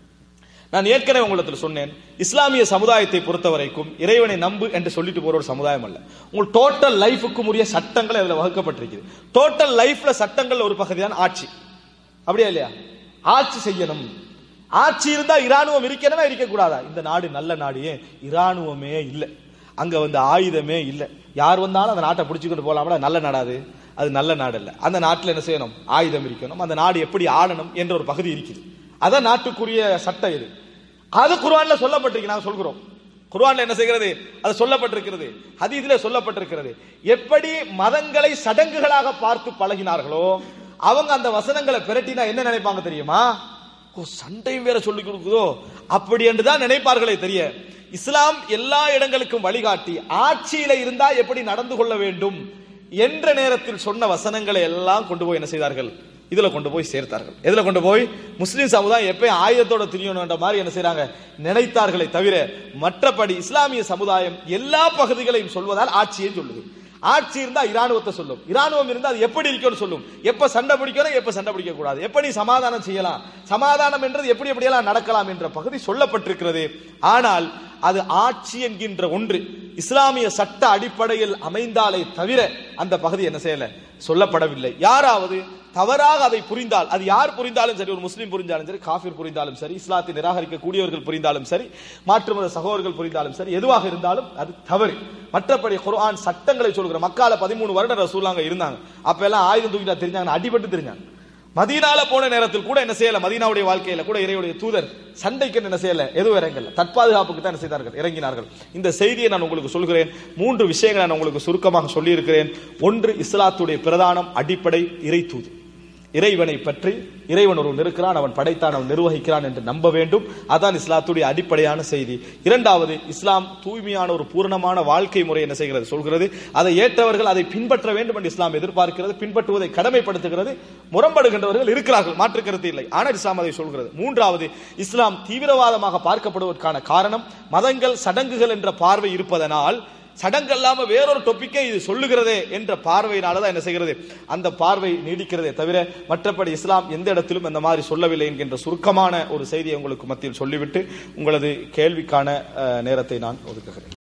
நான் ஏற்கனவே உங்களிடத்தில் சொன்னேன் இஸ்லாமிய சமுதாயத்தை பொறுத்த வரைக்கும் இறைவனை நம்பு என்று சொல்லிட்டு போற ஒரு சமுதாயம் அல்ல உங்கள் டோட்டல் லைஃபுக்கும் உரிய சட்டங்கள் அதில் வகுக்கப்பட்டிருக்குது டோட்டல் லைஃப்ல சட்டங்கள் ஒரு பகுதி தான் ஆட்சி அப்படியா இல்லையா ஆட்சி செய்யணும் ஆட்சி இருந்தா இராணுவம் இருக்கணுமா இருக்கக்கூடாதா இந்த நாடு நல்ல நாடு ஏன் இராணுவமே இல்லை அங்க வந்து ஆயுதமே இல்லை யார் வந்தாலும் அந்த நாட்டை பிடிச்சிக்கிட்டு போலாம்ல நல்ல நாடாது அது நல்ல நாடு இல்ல அந்த நாட்டில் என்ன செய்யணும் ஆயுதம் இருக்கணும் அந்த நாடு எப்படி ஆளணும் என்ற ஒரு பகுதி இருக்குது அதான் நாட்டுக்குரிய சட்டம் இது அது குர்ஆன்ல சொல்லப்பட்டிருக்கு நாங்க சொல்கிறோம் குர்ஆன்ல என்ன செய்கிறது அது சொல்லப்பட்டிருக்கிறது ஹதீஸ்ல சொல்லப்பட்டிருக்கிறது எப்படி மதங்களை சடங்குகளாக பார்த்து பழகினார்களோ அவங்க அந்த வசனங்களை பிரட்டினா என்ன நினைப்பாங்க தெரியுமா ஓ சண்டையும் வேற சொல்லி கொடுக்குதோ அப்படி என்று தான் நினைப்பார்களே தெரிய இஸ்லாம் எல்லா இடங்களுக்கும் வழிகாட்டி ஆட்சியில இருந்தா எப்படி நடந்து கொள்ள வேண்டும் என்ற நேரத்தில் சொன்ன வசனங்களை எல்லாம் கொண்டு போய் என்ன செய்தார்கள் இதுல கொண்டு போய் சேர்த்தார்கள் எதுல கொண்டு போய் முஸ்லிம் சமுதாயம் எப்பயும் ஆயுதத்தோட திரியணும்ன்ற மாதிரி என்ன செய்றாங்க நினைத்தார்களே தவிர மற்றபடி இஸ்லாமிய சமுதாயம் எல்லா பகுதிகளையும் சொல்வதால் ஆட்சியை சொல்லுது ஆட்சி இருந்தா இராணுவத்தை சொல்லும் இராணுவம் இருந்தா அது எப்படி இருக்கும்னு சொல்லும் எப்ப சண்டை பிடிக்கணும் எப்ப சண்டை பிடிக்க கூடாது எப்ப நீ சமாதானம் செய்யலாம் சமாதானம் என்றது எப்படி எப்படியெல்லாம் நடக்கலாம் என்ற பகுதி சொல்லப்பட்டிருக்கிறது ஆனால் அது ஆட்சி என்கின்ற ஒன்று இஸ்லாமிய சட்ட அடிப்படையில் அமைந்தாலே தவிர அந்த பகுதி என்ன செய்யல சொல்லப்படவில்லை யாராவது தவறாக அதை புரிந்தால் அது யார் புரிந்தாலும் சரி ஒரு முஸ்லீம் புரிந்தாலும் சரி காஃபிர் புரிந்தாலும் சரி இஸ்லாத்தை நிராகரிக்கக்கூடியவர்கள் புரிந்தாலும் சரி மாற்று மத சகோதரர்கள் புரிந்தாலும் சரி எதுவாக இருந்தாலும் அது தவறு மற்றபடி குர்ஆன் சட்டங்களை சொல்கிற மக்கால பதிமூணு வருடம் ரசூலாங்க இருந்தாங்க அப்ப எல்லாம் ஆயுதம் தூக்கிட்டா தெரிஞ்சாங்க அடிபட்டு தெரிஞ்சாங்க மதீனால போன நேரத்தில் கூட என்ன செய்யல மதீனாவுடைய வாழ்க்கையில கூட இறையுடைய தூதர் சண்டைக்கு என்ன செய்யல எதுவும் இறங்கல தற்பாதுகாப்புக்கு தான் என்ன செய்தார்கள் இறங்கினார்கள் இந்த செய்தியை நான் உங்களுக்கு சொல்கிறேன் மூன்று விஷயங்களை நான் உங்களுக்கு சுருக்கமாக சொல்லி இருக்கிறேன் ஒன்று இஸ்லாத்துடைய பிரதானம் அடிப்படை இறை தூது இறைவனை பற்றி இறைவன் ஒருவன் இருக்கிறான் அவன் படைத்தான் அவன் நிர்வகிக்கிறான் என்று நம்ப வேண்டும் அதான் இஸ்லாத்துடைய அடிப்படையான செய்தி இரண்டாவது இஸ்லாம் தூய்மையான ஒரு பூரணமான வாழ்க்கை முறை என்ன செய்கிறது சொல்கிறது அதை ஏற்றவர்கள் அதை பின்பற்ற வேண்டும் என்று இஸ்லாம் எதிர்பார்க்கிறது பின்பற்றுவதை கடமைப்படுத்துகிறது முரண்படுகின்றவர்கள் இருக்கிறார்கள் மாற்று கருத்து இல்லை ஆனால் இஸ்லாம் அதை சொல்கிறது மூன்றாவது இஸ்லாம் தீவிரவாதமாக பார்க்கப்படுவதற்கான காரணம் மதங்கள் சடங்குகள் என்ற பார்வை இருப்பதனால் சடங்கு அல்லாம வேறொரு டொப்பிக்கை இது சொல்லுகிறதே என்ற பார்வையினால தான் என்ன செய்கிறது அந்த பார்வை நீடிக்கிறதே தவிர மற்றபடி இஸ்லாம் எந்த இடத்திலும் அந்த மாதிரி சொல்லவில்லை என்கின்ற சுருக்கமான ஒரு செய்தியை உங்களுக்கு மத்தியில் சொல்லிவிட்டு உங்களது கேள்விக்கான அஹ், நேரத்தை நான் ஒதுக்குகிறேன்